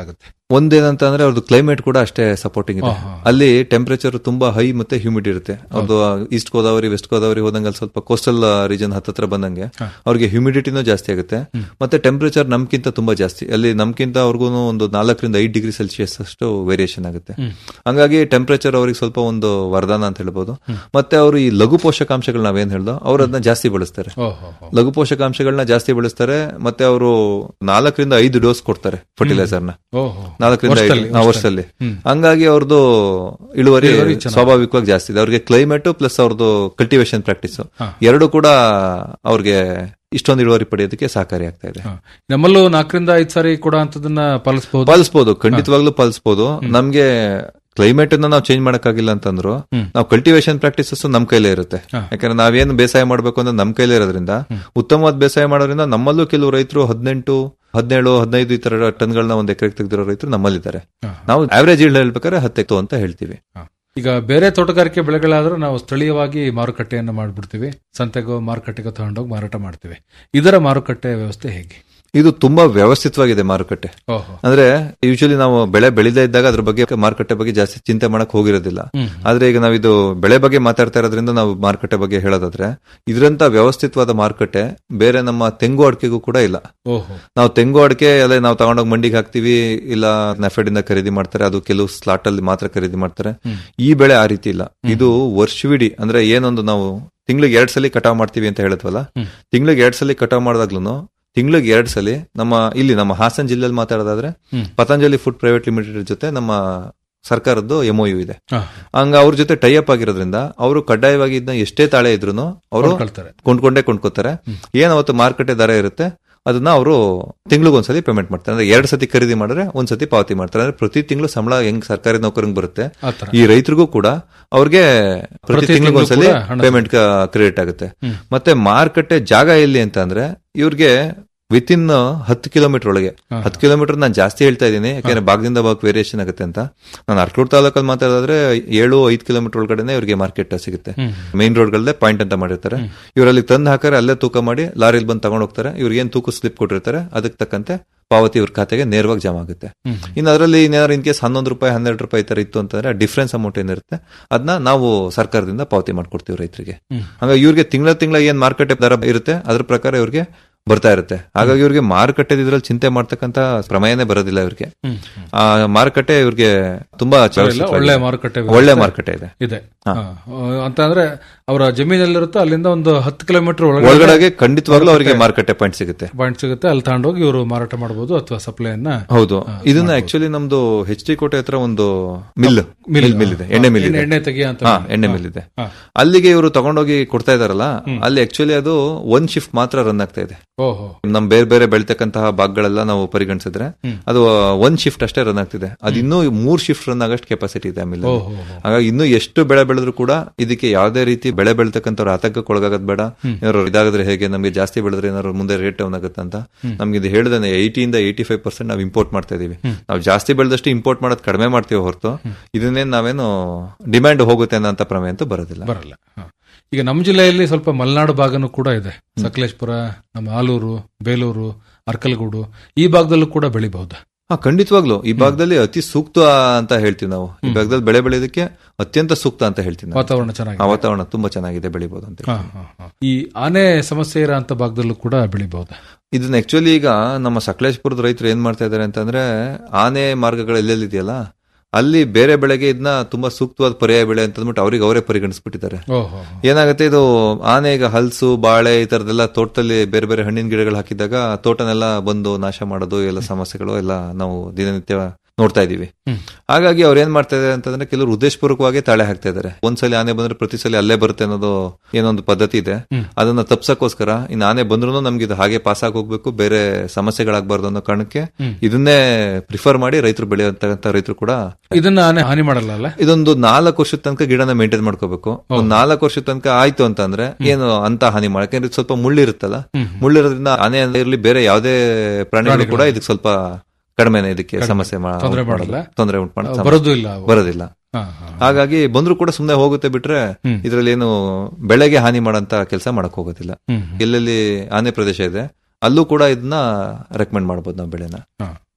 ಒಂದೇನಂತ ಅಂದ್ರೆ ಅವ್ರದ್ದು ಕ್ಲೈಮೇಟ್ ಕೂಡ ಅಷ್ಟೇ ಸಪೋರ್ಟಿಂಗ್ ಇದೆ ಅಲ್ಲಿ ಟೆಂಪರೇಚರ್ ತುಂಬಾ ಹೈ ಮತ್ತೆ ಹ್ಯೂಮಿಡ್ ಇರುತ್ತೆ ಅವ್ರದ್ದು ಈಸ್ಟ್ ಗೋದಾವರಿ ವೆಸ್ಟ್ ಗೋದಾವರಿ ಹೋದಂಗೆ ಅಲ್ಲಿ ಸ್ವಲ್ಪ ಕೋಸ್ಟಲ್ ರೀಜನ್ ಹತ್ತತ್ರ ಬಂದಂಗೆ ಅವ್ರಿಗೆ ಹ್ಯೂಮಿಡಿಟಿನೂ ಜಾಸ್ತಿ ಆಗುತ್ತೆ ಮತ್ತೆ ಟೆಂಪರೇಚರ್ ನಮ್ಗಿಂತ ತುಂಬಾ ಜಾಸ್ತಿ ಅಲ್ಲಿ ನಮ್ಗಿಂತ ಅವ್ರಿಗೂ ಒಂದು ನಾಲ್ಕರಿಂದ ಐದು ಡಿಗ್ರಿ ಸೆಲ್ಸಿಯಸ್ ಅಷ್ಟು ವೇರಿಯೇಷನ್ ಆಗುತ್ತೆ ಹಂಗಾಗಿ ಟೆಂಪರೇಚರ್ ಅವ್ರಿಗೆ ಸ್ವಲ್ಪ ಒಂದು ವರದಾನ ಅಂತ ಹೇಳ್ಬೋದು ಮತ್ತೆ ಅವರು ಈ ಲಘು ಪೋಷಕಾಂಶಗಳು ನಾವೇನ್ ಹೇಳ್ದೋ ಅವ್ರು ಅದನ್ನ ಜಾಸ್ತಿ ಬಳಸ್ತಾರೆ ಓಹೋ ಲಘು ಪೋಷಕಾಂಶಗಳನ್ನ ಜಾಸ್ತಿ ಬಳಸ್ತಾರೆ ಮತ್ತೆ ಅವರು ನಾಲ್ಕರಿಂದ ಐದು ಡೋಸ್ ಕೊಡ್ತಾರೆ ಫರ್ಟಿಲೈಸರ್ ನ ಓಹೋ ನಾಲ್ಕರಿಂದ ಐದು ವರ್ಷದಲ್ಲಿ, ಆ, ವರ್ಷದಲ್ಲಿ ಹಂಗಾಗಿ ಅವ್ರದ್ದು ಇಳುವರಿ ಸ್ವಾಭಾವಿಕವಾಗಿ ಜಾಸ್ತಿ ಇದೆ ಅವ್ರಿಗೆ ಕ್ಲೈಮೇಟ್ ಪ್ಲಸ್ ಅವ್ರದ್ದು ಕಲ್ಟಿವೇಶನ್ ಪ್ರಾಕ್ಟೀಸ್ ಎರಡು ಕೂಡ ಅವ್ರಿಗೆ ಇಷ್ಟೊಂದು ಇಳುವರಿ ಪಡೆಯೋದಕ್ಕೆ ಸಹಕಾರಿ ಆಗ್ತಾ ಇದೆ ಹ. ನಮ್ಮಲ್ಲೂ ನಾಲ್ಕರಿಂದ ಐದು ಸಾರಿ ಕೂಡ ಅಂತದನ್ನ ಪಾಲಿಸಬಹುದು ಪಾಲಿಸಬಹುದು ಖಂಡಿತವಾಗ್ಲೂ ಪಾಲಿಸಬಹುದು ನಮ್ಗೆ ಕ್ಲೈಮೇಟ್ ಅನ್ನ ನಾವು ಚೇಂಜ್ ಮಾಡಕ್ಕಾಗಿಲ್ಲ ಅಂತಂದ್ರು ನಾವು ಕಲ್ಟಿವೇಶನ್ ಪ್ರಾಕ್ಟೀಸಸ್ ನಮ್ ಕೈಲೇ ಇರುತ್ತೆ ಯಾಕಂದ್ರೆ ನಾವೇನು ಬೇಸಾಯ ಮಾಡ್ಬೇಕು ಅಂದ್ರೆ ನಮ್ ಕೈಲೇ ಇರೋದ್ರಿಂದ ಉತ್ತಮವಾದ ಬೇಸಾಯ ಮಾಡೋದ್ರಿಂದ ನಮ್ಮಲ್ಲೂ ಕೆಲವು ರೈತರು ಹದಿನೆಂಟು ಹದಿನೇಳು ಹದಿನೈದು ಈ ತರ ಟನ್ಗಳನ್ನ ಒಂದ್ ಎಕರೆಗೆ ತೆಗೆದಿರೋ ರೈತರು ನಮ್ಮಲ್ಲಿದ್ದಾರೆ ನಾವು ಆವರೇಜ್ ಇಳ್ದ ಹೇಳ್ಬೇಕಾದ್ರೆ ಹತ್ತೆತ್ತು ಅಂತ ಹೇಳ್ತೀವಿ ಈಗ ಬೇರೆ ತೋಟಗಾರಿಕೆ ಬೆಳೆಗಳಾದ್ರೆ ನಾವು ಸ್ಥಳೀಯವಾಗಿ ಮಾರುಕಟ್ಟೆಯನ್ನು ಮಾಡ್ಬಿಡ್ತೀವಿ ಸಂತೆಗೋ ಮಾರುಕಟ್ಟೆಗೋ ತಗೊಂಡೋಗಿ ಮಾರಾಟ ಮಾಡ್ತೀವಿ ಇದರ ಮಾರುಕಟ್ಟೆ ವ್ಯವಸ್ಥೆ ಹೇಗೆ ಇದು ತುಂಬಾ ವ್ಯವಸ್ಥಿತವಾಗಿದೆ ಮಾರುಕಟ್ಟೆ ಓಹೋ ಅಂದ್ರೆ ಯೂಶಲಿ ನಾವು ಬೆಳೆ ಬೆಳೀತಾ ಇದ್ದಾಗ ಅದ್ರ ಬಗ್ಗೆ ಮಾರುಕಟ್ಟೆ ಬಗ್ಗೆ ಜಾಸ್ತಿ ಚಿಂತೆ ಮಾಡಕ್ ಹೋಗಿರೋದಿಲ್ಲ ಆದ್ರೆ ಈಗ ನಾವಿದು ಬೆಳೆ ಬಗ್ಗೆ ಮಾತಾಡ್ತಾ ಇರೋದ್ರಿಂದ ನಾವು ಮಾರುಕಟ್ಟೆ ಬಗ್ಗೆ ಹೇಳೋದಾದ್ರೆ ಇದರಂತ ವ್ಯವಸ್ಥಿತವಾದ ಮಾರುಕಟ್ಟೆ ಬೇರೆ ನಮ್ಮ ತೆಂಗು ಅಡಿಕೆಗೂ ಕೂಡ ಇಲ್ಲ ಓಹೋ ನಾವು ತೆಂಗು ಅಡಿಕೆ ಅಲ್ಲೇ ನಾವು ತಗೊಂಡೋಗಿ ಮಂಡಿಗೆ ಹಾಕ್ತಿವಿ ಇಲ್ಲ ನೆಫೆಡ್ ಇಂದ ಖರೀದಿ ಮಾಡ್ತಾರೆ ಅದು ಕೆಲವು ಸ್ಲಾಟ್ ಅಲ್ಲಿ ಮಾತ್ರ ಖರೀದಿ ಮಾಡ್ತಾರೆ ಈ ಬೆಳೆ ಆ ರೀತಿ ಇಲ್ಲ ಇದು ವರ್ಷವಿಡೀ ಅಂದ್ರೆ ಏನೊಂದು ನಾವು ತಿಂಗಳಿಗೆ ಎರಡ್ ಸಲ ಕಟಾವ್ ಮಾಡ್ತೀವಿ ಅಂತ ಹೇಳಿದ್ವಲ್ಲ ತಿಂಗಳಿಗೆ ಎರಡ್ ಸಲ ಕಟಾವ್ ಮಾಡಿದಾಗ್ಲೂ ತಿಂಗಳಿಗೆ ಎರಡ್ ಸಲ ನಮ್ಮ ಇಲ್ಲಿ ನಮ್ಮ ಹಾಸನ ಜಿಲ್ಲೆಯಲ್ಲಿ ಮಾತಾಡೋದಾದ್ರೆ ಪತಂಜಲಿ ಫುಡ್ ಪ್ರೈವೇಟ್ ಲಿಮಿಟೆಡ್ ಜೊತೆ ನಮ್ಮ ಸರ್ಕಾರದ್ದು ಎಂಒಯು ಇದೆ ಹ. ಹಂಗ ಅವ್ರ ಜೊತೆ ಟೈ ಅಪ್ ಆಗಿರೋದ್ರಿಂದ ಅವರು ಕಡ್ಡಾಯವಾಗಿ ಇದನ್ನ ಎಷ್ಟೇ ತಾಳೆ ಇದ್ರು ಅವರು ಕೊಂಡ್ಕೊಳ್ತಾರೆ. ಕೊಂಡ್ಕೊಂಡೇ ಕೊಂಡ್ಕೋತಾರೆ ಏನ್ ಅವತ್ತು ಮಾರುಕಟ್ಟೆ ದರ ಇರುತ್ತೆ ಅದನ್ನ ಅವರು ತಿಂಗಳಿಗೊಂದ್ಸತಿ ಪೇಮೆಂಟ್ ಮಾಡ್ತಾರೆ ಅಂದ್ರೆ ಎರಡ್ ಸತಿ ಖರೀದಿ ಮಾಡಿದ್ರೆ ಒಂದ್ಸತಿ ಪಾವತಿ ಮಾಡ್ತಾರೆ ಅಂದ್ರೆ ಪ್ರತಿ ತಿಂಗಳು ಸಂಬಳ ಹೆಂಗ್ ಸರ್ಕಾರಿ ನೌಕರಂಗ್ ಬರುತ್ತೆ ಆ ತರ. ಈ ರೈತರಿಗೂ ಕೂಡ ಅವ್ರಿಗೆ ಪ್ರತಿ ಪ್ರತಿ ತಿಂಗಳಿಗೊಂದ್ಸಲಿ ತಿಂಗ್ಳು ಕೂಡ ಹಣ ಪೇಮೆಂಟ್ ಕ್ರೆಡಿಟ್ ಆಗುತ್ತೆ ಮತ್ತೆ ಮಾರುಕಟ್ಟೆ ಜಾಗ ಎಲ್ಲಿ ಅಂತ ಅಂದ್ರೆ ಇವ್ರಿಗೆ ವಿತ್ ಇನ್ ಹತ್ತು ಕಿಲೋಮೀಟರ್ ಒಳಗೆ ಹತ್ತು ಕಿಲೋಮೀಟರ್ ನಾನು ಜಾಸ್ತಿ ಹೇಳ್ತಾ ಇದ್ದೀನಿ ಯಾಕಂದ್ರೆ ಭಾಗದಿಂದ ಭಾಗ ವೇರಿಯೇಷನ್ ಆಗುತ್ತೆ ಅಂತ ನಾನು ಅರ್ಕೂರ್ ತಾಲೂಕಲ್ಲಿ ಮಾತಾಡಿದ್ರೆ ಏಳು ಐದು ಕಿಲೋಮೀಟರ್ ಒಳಗಡೆ ಇವ್ರಿಗೆ ಮಾರ್ಕೆಟ್ ಸಿಗುತ್ತೆ ಮೇನ್ ರೋಡ್ಗಳಲ್ಲೇ ಪಾಯಿಂಟ್ ಅಂತ ಮಾಡಿರ್ತಾರೆ ಇವರಲ್ಲಿ ತಂದು ಹಾಕಾರೆ ಅಲ್ಲೇ ತೂಕ ಮಾಡಿ ಲಾರಿಲಿ ಬಂದು ತಗೊಂಡು ಹೋಗ್ತಾರೆ ಇವ್ರಿಗೆ ಏನ್ ತೂಕ ಸ್ಲಿಪ್ ಕೊಟ್ಟಿರ್ತಾರೆ ಅದಕ್ಕೆ ತಕ್ಕಂತೆ ಪಾವತಿ ಇವ್ರ ಖಾತೆಗೆ ನೇರವಾಗಿ ಜಮಾ ಆಗುತ್ತೆ ಇನ್ನು ಅದರಲ್ಲಿ ಏನಾದ್ರು ಇನ್ ಕೇಸ್ ಹನ್ನೊಂದು ರೂಪಾಯಿ ಹನ್ನೆರಡು ರೂಪಾಯಿ ಈ ತರ ಇತ್ತು ಅಂತಂದ್ರೆ ಡಿಫ್ರೆನ್ಸ್ ಅಮೌಂಟ್ ಏನಿರುತ್ತೆ ಅದನ್ನ ನಾವು ಸರ್ಕಾರದಿಂದ ಪಾವತಿ ಮಾಡ್ಕೊಡ್ತೀವಿ ರೈತರಿಗೆ ಹಾಗಾಗಿ ಇವ್ರಿಗೆ ತಿಂಗಳ ತಿಂಗಳ ಏನ್ ಮಾರುಕಟ್ಟೆ ದರ ಇರುತ್ತೆ ಅದ್ರ ಪ್ರಕಾರ ಇವ್ರಿಗೆ ಬರ್ತಾ ಇರುತ್ತೆ ಹಾಗಾಗಿ ಇವ್ರಿಗೆ ಮಾರುಕಟ್ಟೆ ಇದ್ರಲ್ಲಿ ಚಿಂತೆ ಮಾಡ್ತಕ್ಕಂತ ಪ್ರಮೇಯನೇ ಬರೋದಿಲ್ಲ ಇವ್ರಿಗೆ ಆ ಮಾರುಕಟ್ಟೆ ಇವ್ರಿಗೆ ತುಂಬಾ ಇಲ್ಲ, ಒಳ್ಳೆ ಮಾರುಕಟ್ಟೆ ಒಳ್ಳೆ ವ್ಯವಸ್ಥೆ ಮಾರುಕಟ್ಟೆ ಇದೆ ಇದೆ ಹ. ಅಂತ ಅಂದ್ರೆ ಅವರ ಜಮೀನಲ್ಲಿರುತ್ತೋ ಅಲ್ಲಿಂದ ಒಂದು ಹತ್ತು ಕಿಲೋಮೀಟರ್ ಒಳಗಡೆ ಒಳಗಡೆ ಖಂಡಿತವಾಗ್ಲೂ ಅವರಿಗೆ ಮಾರುಕಟ್ಟೆ ಪಾಯಿಂಟ್ ಸಿಗುತ್ತೆ ಪಾಯಿಂಟ್ ಸಿಗುತ್ತೆ ಅಲ್ಲಿ ತಗೊಂಡೋಗಿ ಇವರು ಮಾರಾಟ ಮಾಡಬಹುದು ಅಥವಾ ಸಪ್ಲೈಯನ್ನ ಹೌದು ಇದನ್ನ ಆಕ್ಚುಲಿ ನಮ್ದು ಹೆಚ್ ಡಿ ಕೋಟೆ ಹತ್ರ ಒಂದು ಮಿಲ್ ಮಿಲ್ ಮಿಲ್ ಇದೆ ಎಣ್ಣೆ ಮಿಲ್ ಇದೆ ಎಣ್ಣೆ ತೆಗಿಯ ಅಂತ ಹಾ ಎಣ್ಣೆ ಮಿಲ್ ಇದೆ ಅಲ್ಲಿಗೆ ಇವರು ತಗೊಂಡೋಗಿ ಕೊಡ್ತಾ ಇದಾರಲ್ಲ ಅಲ್ಲಿ ಆಕ್ಚುಲಿ ಅದು ಒಂದ್ ಶಿಫ್ಟ್ ಮಾತ್ರ ರನ್ ಆಗ್ತಾ ಇದೆ ಓಹೋ ನಮ್ ಬೇರೆ ಬೇರೆ ಬೆಳಿತಕ್ಕಂತಹ ಭಾಗಗಳೆಲ್ಲ ನಾವು ಪರಿಗಣಿಸಿದ್ರೆ ಅದು ಒಂದ್ ಶಿಫ್ಟ್ ಅಷ್ಟೇ ರನ್ ಆಗ್ತಿದೆ ಅದು ಇನ್ನೂ ಮೂರ್ ಶಿಫ್ಟ್ ರನ್ ಆಗಷ್ಟು ಕೆಪಾಸಿಟಿ ಇದೆ ಆಮೇಲೆ ಹಾಗಾಗಿ ಇನ್ನೂ ಎಷ್ಟು ಬೆಳೆ ಬೆಳೆದ್ರು ಕೂಡ ಇದಕ್ಕೆ ಯಾವುದೇ ರೀತಿ ಬೆಳೆ ಬೆಳಿತಕ್ಕಂಥವ್ರು ಆತಂಕಕ್ಕೆ ಒಳಗಾಗದ್ ಬೇಡ ಏನಾದ್ರು ಇದಾಗಿದ್ರೆ ಹೇಗೆ ನಮಗೆ ಜಾಸ್ತಿ ಬೆಳೆದ್ರೆ ಏನಾದ್ರು ಮುಂದೆ ರೇಟ್ ಡೌನ್ ಆಗುತ್ತೆ ಅಂತ ನಮ್ಗೆ ಇದು ಹೇಳಿದ್ರೆ ಏಯ್ಟಿಯಿಂದ ಏಯ್ಟಿ ಫೈವ್ ಪರ್ಸೆಂಟ್ ನಾವು ಇಂಪೋರ್ಟ್ ಮಾಡ್ತಾ ಇದೀವಿ ನಾವು ಜಾಸ್ತಿ ಬೆಳೆದಷ್ಟು ಇಂಪೋರ್ಟ್ ಮಾಡೋದು ಕಡಿಮೆ ಮಾಡ್ತೀವಿ ಹೊರತು ಇದನ್ನೇನು ನಾವೇನು ಡಿಮ್ಯಾಂಡ್ ಹೋಗುತ್ತೆ ಅನ್ನೋ ಪ್ರಮೇಯ ಅಂತೂ ಬರೋದಿಲ್ಲ ಬರಲ್ಲ ಹ. ಈಗ ನಮ್ಮ ಜಿಲ್ಲೆಯಲ್ಲಿ ಸ್ವಲ್ಪ ಮಲೆನಾಡು ಭಾಗನೂ ಕೂಡ ಇದೆ ಸಕಲೇಶ್ಪುರ ನಮ್ಮ ಆಲೂರು ಬೇಲೂರು ಅರ್ಕಲಗೂಡು ಈ ಭಾಗದಲ್ಲೂ ಕೂಡ ಬೆಳಿಬಹುದಾ ಹಾ ಖಂಡಿತವಾಗ್ಲು ಈ ಭಾಗದಲ್ಲಿ ಅತಿ ಸೂಕ್ತ ಅಂತ ಹೇಳ್ತೀವಿ ನಾವು ಈ ಭಾಗದಲ್ಲಿ ಬೆಳೆ ಬೆಳೆಯೋದಕ್ಕೆ ಅತ್ಯಂತ ಸೂಕ್ತ ಅಂತ ಹೇಳ್ತೀವಿ ನಾವು. ವಾತಾವರಣ ಚೆನ್ನಾಗಿದೆ ಆ ವಾತಾವರಣ ತುಂಬಾ ಚೆನ್ನಾಗಿದೆ ಬೆಳಿಬಹುದು ಅಂತ ಹ, ಹ, ಹ. ಈ ಆನೆ ಸಮಸ್ಯೆ ಇರೋ ಅಂತ ಭಾಗದಲ್ಲೂ ಕೂಡ ಬೆಳಿಬಹುದಾ ಇದನ್ನ ಆಕ್ಚುಲಿ ಈಗ ನಮ್ಮ ಸಕಲೇಶ್ಪುರದ ರೈತರು ಏನ್ ಮಾಡ್ತಾ ಇದಾರೆ ಅಂತಂದ್ರೆ ಆನೆ ಮಾರ್ಗಗಳು ಎಲ್ಲೆಲ್ಲಿ ಇದೆಯಲ್ಲ ಅಲ್ಲಿ ಬೇರೆ ಬೆಳೆಗೆ ಇದನ್ನ ತುಂಬಾ ಸೂಕ್ತವಾದ ಪರ್ಯಾಯ ಬೆಳೆ ಅಂತ ಅಂದ್ಬಿಟ್ಟು ಅವ್ರಿಗೆ ಅವರೇ ಪರಿಗಣಿಸ್ಬಿಟ್ಟಿದ್ದಾರೆ ಓಹೋ ಏನಾಗುತ್ತೆ ಇದು ಆನೆ ಈಗ ಹಲ್ಸು ಬಾಳೆ ಈ ತರದೆಲ್ಲ ತೋಟದಲ್ಲಿ ಬೇರೆ ಬೇರೆ ಹಣ್ಣಿನ ಗಿಡಗಳು ಹಾಕಿದಾಗ ತೋಟನೆಲ್ಲ ಬಂದು ನಾಶ ಮಾಡೋದು ಎಲ್ಲ ಸಮಸ್ಯೆಗಳು ಎಲ್ಲ ನಾವು ದಿನನಿತ್ಯ ನೋಡ್ತಾ ಇದೀವಿ ಹಾಗಾಗಿ ಅವ್ರು ಏನ್ ಮಾಡ್ತಾ ಇದಾರೆ ಅಂತಂದ್ರೆ ಕೆಲವರು ಉದ್ದೇಶಪೂರ್ವಕವಾಗಿ ತಾಳೆ ಹಾಕ್ತಾ ಇದಾರೆ ಒಂದ್ಸಲಿ ಆನೆ ಬಂದ್ರೆ ಪ್ರತಿ ಸಲ ಅಲ್ಲೇ ಬರುತ್ತೆ ಅನ್ನೋದು ಏನೊಂದು ಪದ್ಧತಿ ಇದೆ ಅದನ್ನ ತಪ್ಸಕ್ಕೋಸ್ಕರ ಇನ್ನು ಆನೆ ಬಂದ್ರು ನಮ್ಗೆ ಇದು ಹಾಗೆ ಪಾಸ್ ಆಗಿ ಹೋಗ್ಬೇಕು ಬೇರೆ ಸಮಸ್ಯೆಗಳಾಗಬಾರ್ದು ಅನ್ನೋ ಕಾರಣಕ್ಕೆ ಇದನ್ನೇ ಪ್ರಿಫರ್ ಮಾಡಿ ರೈತರು ಬೆಳೆಯತಕ್ಕಂತ ರೈತರು ಕೂಡ ಇದನ್ನ ಆನೆ ಹಾನಿ ಮಾಡಲ್ಲ ಅಲ್ಲ ಇದೊಂದು ನಾಲ್ಕು ವರ್ಷದ ತನಕ ಗಿಡನ ಮೇಂಟೈನ್ ಮಾಡ್ಕೋಬೇಕು ಒಂದ್ ನಾಲ್ಕು ವರ್ಷದ ತನಕ ಆಯ್ತು ಅಂತ ಅಂದ್ರೆ ಏನು ಅಂತ ಹಾನಿ ಮಾಡಕ್ಕೆ ಯಾಕಂದ್ರೆ ಇದು ಸ್ವಲ್ಪ ಮುಳ್ಳಿರುತ್ತಲ್ಲ ಮುಳ್ಳಿರೋದ್ರಿಂದ ಆನೆ ಇರ್ಲಿ ಬೇರೆ ಯಾವುದೇ ಪ್ರಾಣಿಗಳು ಕೂಡ ಇದಕ್ಕೆ ಸ್ವಲ್ಪ ಕಡಿಮೆನೆ ಇದಕ್ಕೆ ಸಮಸ್ಯೆ ಮಾ- ತೊಂದ್ರೆ ಉಂಟು ಮಾಡಲ್ಲ. ಮಾಡೋದು. ತೊಂದ್ರೆ ಉಂಟು ಮಾಡೋದು ಸಮಸ್ಯೆ. ಬರೋದು ಇಲ್ಲ ಅವು. ಬರೋದಿಲ್ಲ ಹ, ಹ. ಹಾಗಾಗಿ ಬಂದ್ರು ಕೂಡ ಸುಮ್ನೆ ಹೋಗುತ್ತೆ ಬಿಟ್ರೆ ಇದ್ರಲ್ಲಿ ಏನು ಬೆಳೆಗೆ ಹಾನಿ ಮಾಡಂತ ಕೆಲಸ ಮಾಡಕ್ ಹೋಗೋದಿಲ್ಲ ಹ್ಮ್. ಎಲ್ಲೆಲ್ಲಿ ಆನೆ ಪ್ರದೇಶ ಇದೆ ಅಲ್ಲೂ ಕೂಡ ಇದನ್ನ ರೆಕಮೆಂಡ್ ಮಾಡಬಹುದು ನಾವು ಬೆಳೆನ ಹ.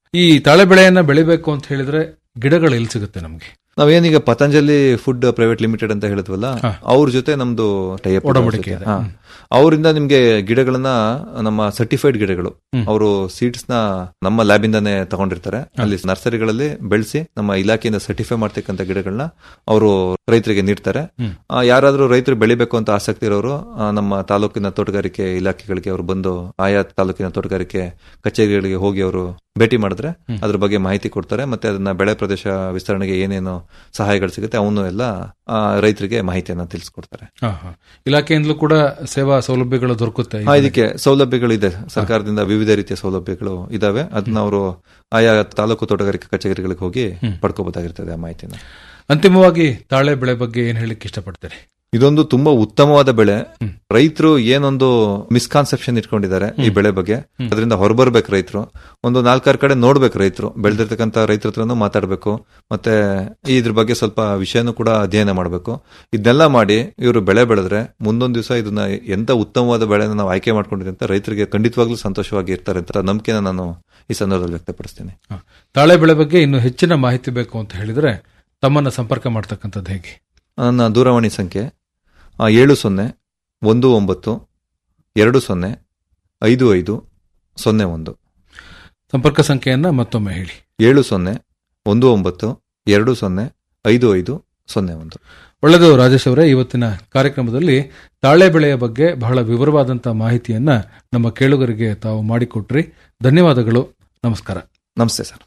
ಈ ತಾಳೆ ಬೆಳೆಯನ್ನ ಬೆಳಿಬೇಕು ಅಂತ ಹೇಳಿದ್ರೆ ಗಿಡಗಳು ಎಲ್ಲಿ ಸಿಗುತ್ತೆ ನಮ್ಗೆ ನಾವೇನೀಗ ಪತಂಜಲಿ ಫುಡ್ ಪ್ರೈವೇಟ್ ಲಿಮಿಟೆಡ್ ಅಂತ ಹೇಳಿದ್ವಲ್ಲ ಹಾ. ಅವ್ರ ಜೊತೆ ನಮ್ದು ಟೈಅಪ್ ಒಡಂಬಡಿಕೆ ಇದೆ. ಹ್ಮ್. ಅವರಿಂದ ನಿಮ್ಗೆ ಗಿಡಗಳನ್ನ ನಮ್ಮ ಸರ್ಟಿಫೈಡ್ ಗಿಡಗಳು ಹ್ಮ್. ಅವರು ಸೀಡ್ಸ್ ನ ನಮ್ಮ ಲ್ಯಾಬ್ ಇಂದಾನೆ ತಗೊಂಡಿರ್ತಾರೆ ಅಲ್ಲಿ ನರ್ಸರಿಗಳಲ್ಲಿ ಬೆಳೆಸಿ ನಮ್ಮ ಇಲಾಖೆಯಿಂದ ಸರ್ಟಿಫೈ ಮಾಡ್ತಕ್ಕಂಥ ಗಿಡಗಳನ್ನ ಅವರು ರೈತರಿಗೆ ನೀಡ್ತಾರೆ ಹ್ಮ್. ಆ, ಯಾರಾದ್ರೂ ರೈತರು ಬೆಳಿಬೇಕು ಅಂತ ಆಸಕ್ತಿ ಇರೋರು ಆ, ನಮ್ಮ ತಾಲೂಕಿನ ತೋಟಗಾರಿಕೆ ಇಲಾಖೆಗಳಿಗೆ ಅವರು ಬಂದು ಆಯಾ ತಾಲೂಕಿನ ತೋಟಗಾರಿಕೆ ಕಚೇರಿಗಳಿಗೆ ಹೋಗಿ ಅವರು ಭೇಟಿ ಮಾಡಿದ್ರೆ ಹ್ಮ್. ಅದ್ರ ಬಗ್ಗೆ ಮಾಹಿತಿ ಕೊಡ್ತಾರೆ ಮತ್ತೆ ಅದನ್ನ ಬೆಳೆ ಪ್ರದೇಶ ವಿಸ್ತರಣೆಗೆ ಏನೇನು ಸಹಾಯಗಳು ಸಿಗುತ್ತೆ ಅವನು ಎಲ್ಲ ಆ, ರೈತರಿಗೆ ಮಾಹಿತಿಯನ್ನ ತಿಳಿಸ್ಕೊಡ್ತಾರೆ ಹಾ, ಹಾ. ಇಲಾಖೆಯಿಂದಲೂ ಕೂಡ ಸೇವಾ ಸೌಲಭ್ಯಗಳು ದೊರಕುತ್ತೆ ಹಾ, ಇದಕ್ಕೆ ಸೌಲಭ್ಯಗಳಿದೆ ಸರ್ಕಾರದಿಂದ ವಿವಿಧ ರೀತಿಯ ಸೌಲಭ್ಯಗಳು ಇದಾವೆ ಅದನ್ನ ಅವರು ಆಯಾ ತಾಲೂಕು ತೋಟಗಾರಿಕೆ ಕಚೇರಿಗಳಿಗೆ ಹೋಗಿ ಹ್ಮ್. ಪಡ್ಕೋಬಹುದಾಗಿರ್ತದೆ ಆ ಮಾಹಿತಿನ ಅಂತಿಮವಾಗಿ ತಾಳೆ ಬೆಳೆ ಬಗ್ಗೆ ಏನ್ ಹೇಳಿಕ್ಕೆ ಇಷ್ಟಪಡ್ತೀರಿ ಇದೊಂದು ತುಂಬಾ ಉತ್ತಮವಾದ ಬೆಳೆ ಹ್ಮ್. ರೈತರು ಏನೊಂದು ಮಿಸ್ಕಾನ್ಸೆಪ್ಷನ್ ಇಟ್ಕೊಂಡಿದ್ದಾರೆ ಈ ಬೆಳೆ ಬಗ್ಗೆ ಅದರಿಂದ ಹೊರಬರ್ಬೇಕು ರೈತರು ಒಂದು ನಾಲ್ಕಾರು ಕಡೆ ನೋಡ್ಬೇಕು ರೈತರು ಬೆಳೆದಿರ್ತಕ್ಕಂಥ ರೈತರ ಹತ್ರನೂ ಮಾತಾಡ್ಬೇಕು ಮತ್ತೆ ಇದ್ರ ಬಗ್ಗೆ ಸ್ವಲ್ಪ ವಿಷಯನೂ ಕೂಡ ಅಧ್ಯಯನ ಮಾಡಬೇಕು ಇದನ್ನೆಲ್ಲ ಮಾಡಿ ಇವರು ಬೆಳೆ ಬೆಳೆದ್ರೆ ಮುಂದೊಂದು ದಿವಸ ಇದನ್ನ ಎಂತ ಉತ್ತಮವಾದ ಬೆಳೆನ ನಾವು ಆಯ್ಕೆ ಮಾಡ್ಕೊಂಡಿದ್ದೀವಿ ಅಂತ ರೈತರಿಗೆ ಖಂಡಿತವಾಗ್ಲೂ ಸಂತೋಷವಾಗಿ ಇರ್ತಾರೆ ಅಂತ ನಂಬಿಕೆನ ನಾನು ಈ ಸಂದರ್ಭದಲ್ಲಿ ವ್ಯಕ್ತಪಡಿಸ್ತೀನಿ ಹಾ. ತಾಳೆ ಬೆಳೆ ಬಗ್ಗೆ ಇನ್ನು ಹೆಚ್ಚಿನ ಮಾಹಿತಿ ಬೇಕು ಅಂತ ಹೇಳಿದ್ರೆ ತಮ್ಮನ್ನ ಸಂಪರ್ಕ ಮಾಡ್ತಕ್ಕಂಥದ್ದು ಹೇಗೆ ನನ್ನ ದೂರವಾಣಿ ಸಂಖ್ಯೆ ಆ, ಏಳು ಸೊನ್ನೆ ಒಂದು ಒಂಬತ್ತು ಎರಡು ಸೊನ್ನೆ ಐದು ಐದು ಸೊನ್ನೆ ಒಂದು ಸಂಪರ್ಕ ಸಂಖ್ಯೆಯನ್ನ ಮತ್ತೊಮ್ಮೆ ಹೇಳಿ ಏಳು ಸೊನ್ನೆ ಒಂದು ಒಂಬತ್ತು ಎರಡು ಸೊನ್ನೆ ಐದು ಐದು ಸೊನ್ನೆ ಒಂದು ಒಳ್ಳೆಯದು ರಾಜೇಶ್ ಅವರೇ ಇವತ್ತಿನ ಕಾರ್ಯಕ್ರಮದಲ್ಲಿ ತಾಳೆ ಬೆಳೆಯ ಬಗ್ಗೆ ಬಹಳ ವಿವರವಾದಂತಹ ಮಾಹಿತಿಯನ್ನ ನಮ್ಮ ಕೇಳುಗರಿಗೆ ತಾವು ಮಾಡಿಕೊಟ್ರಿ ಧನ್ಯವಾದಗಳು ನಮಸ್ಕಾರ ನಮಸ್ತೆ ಸರ್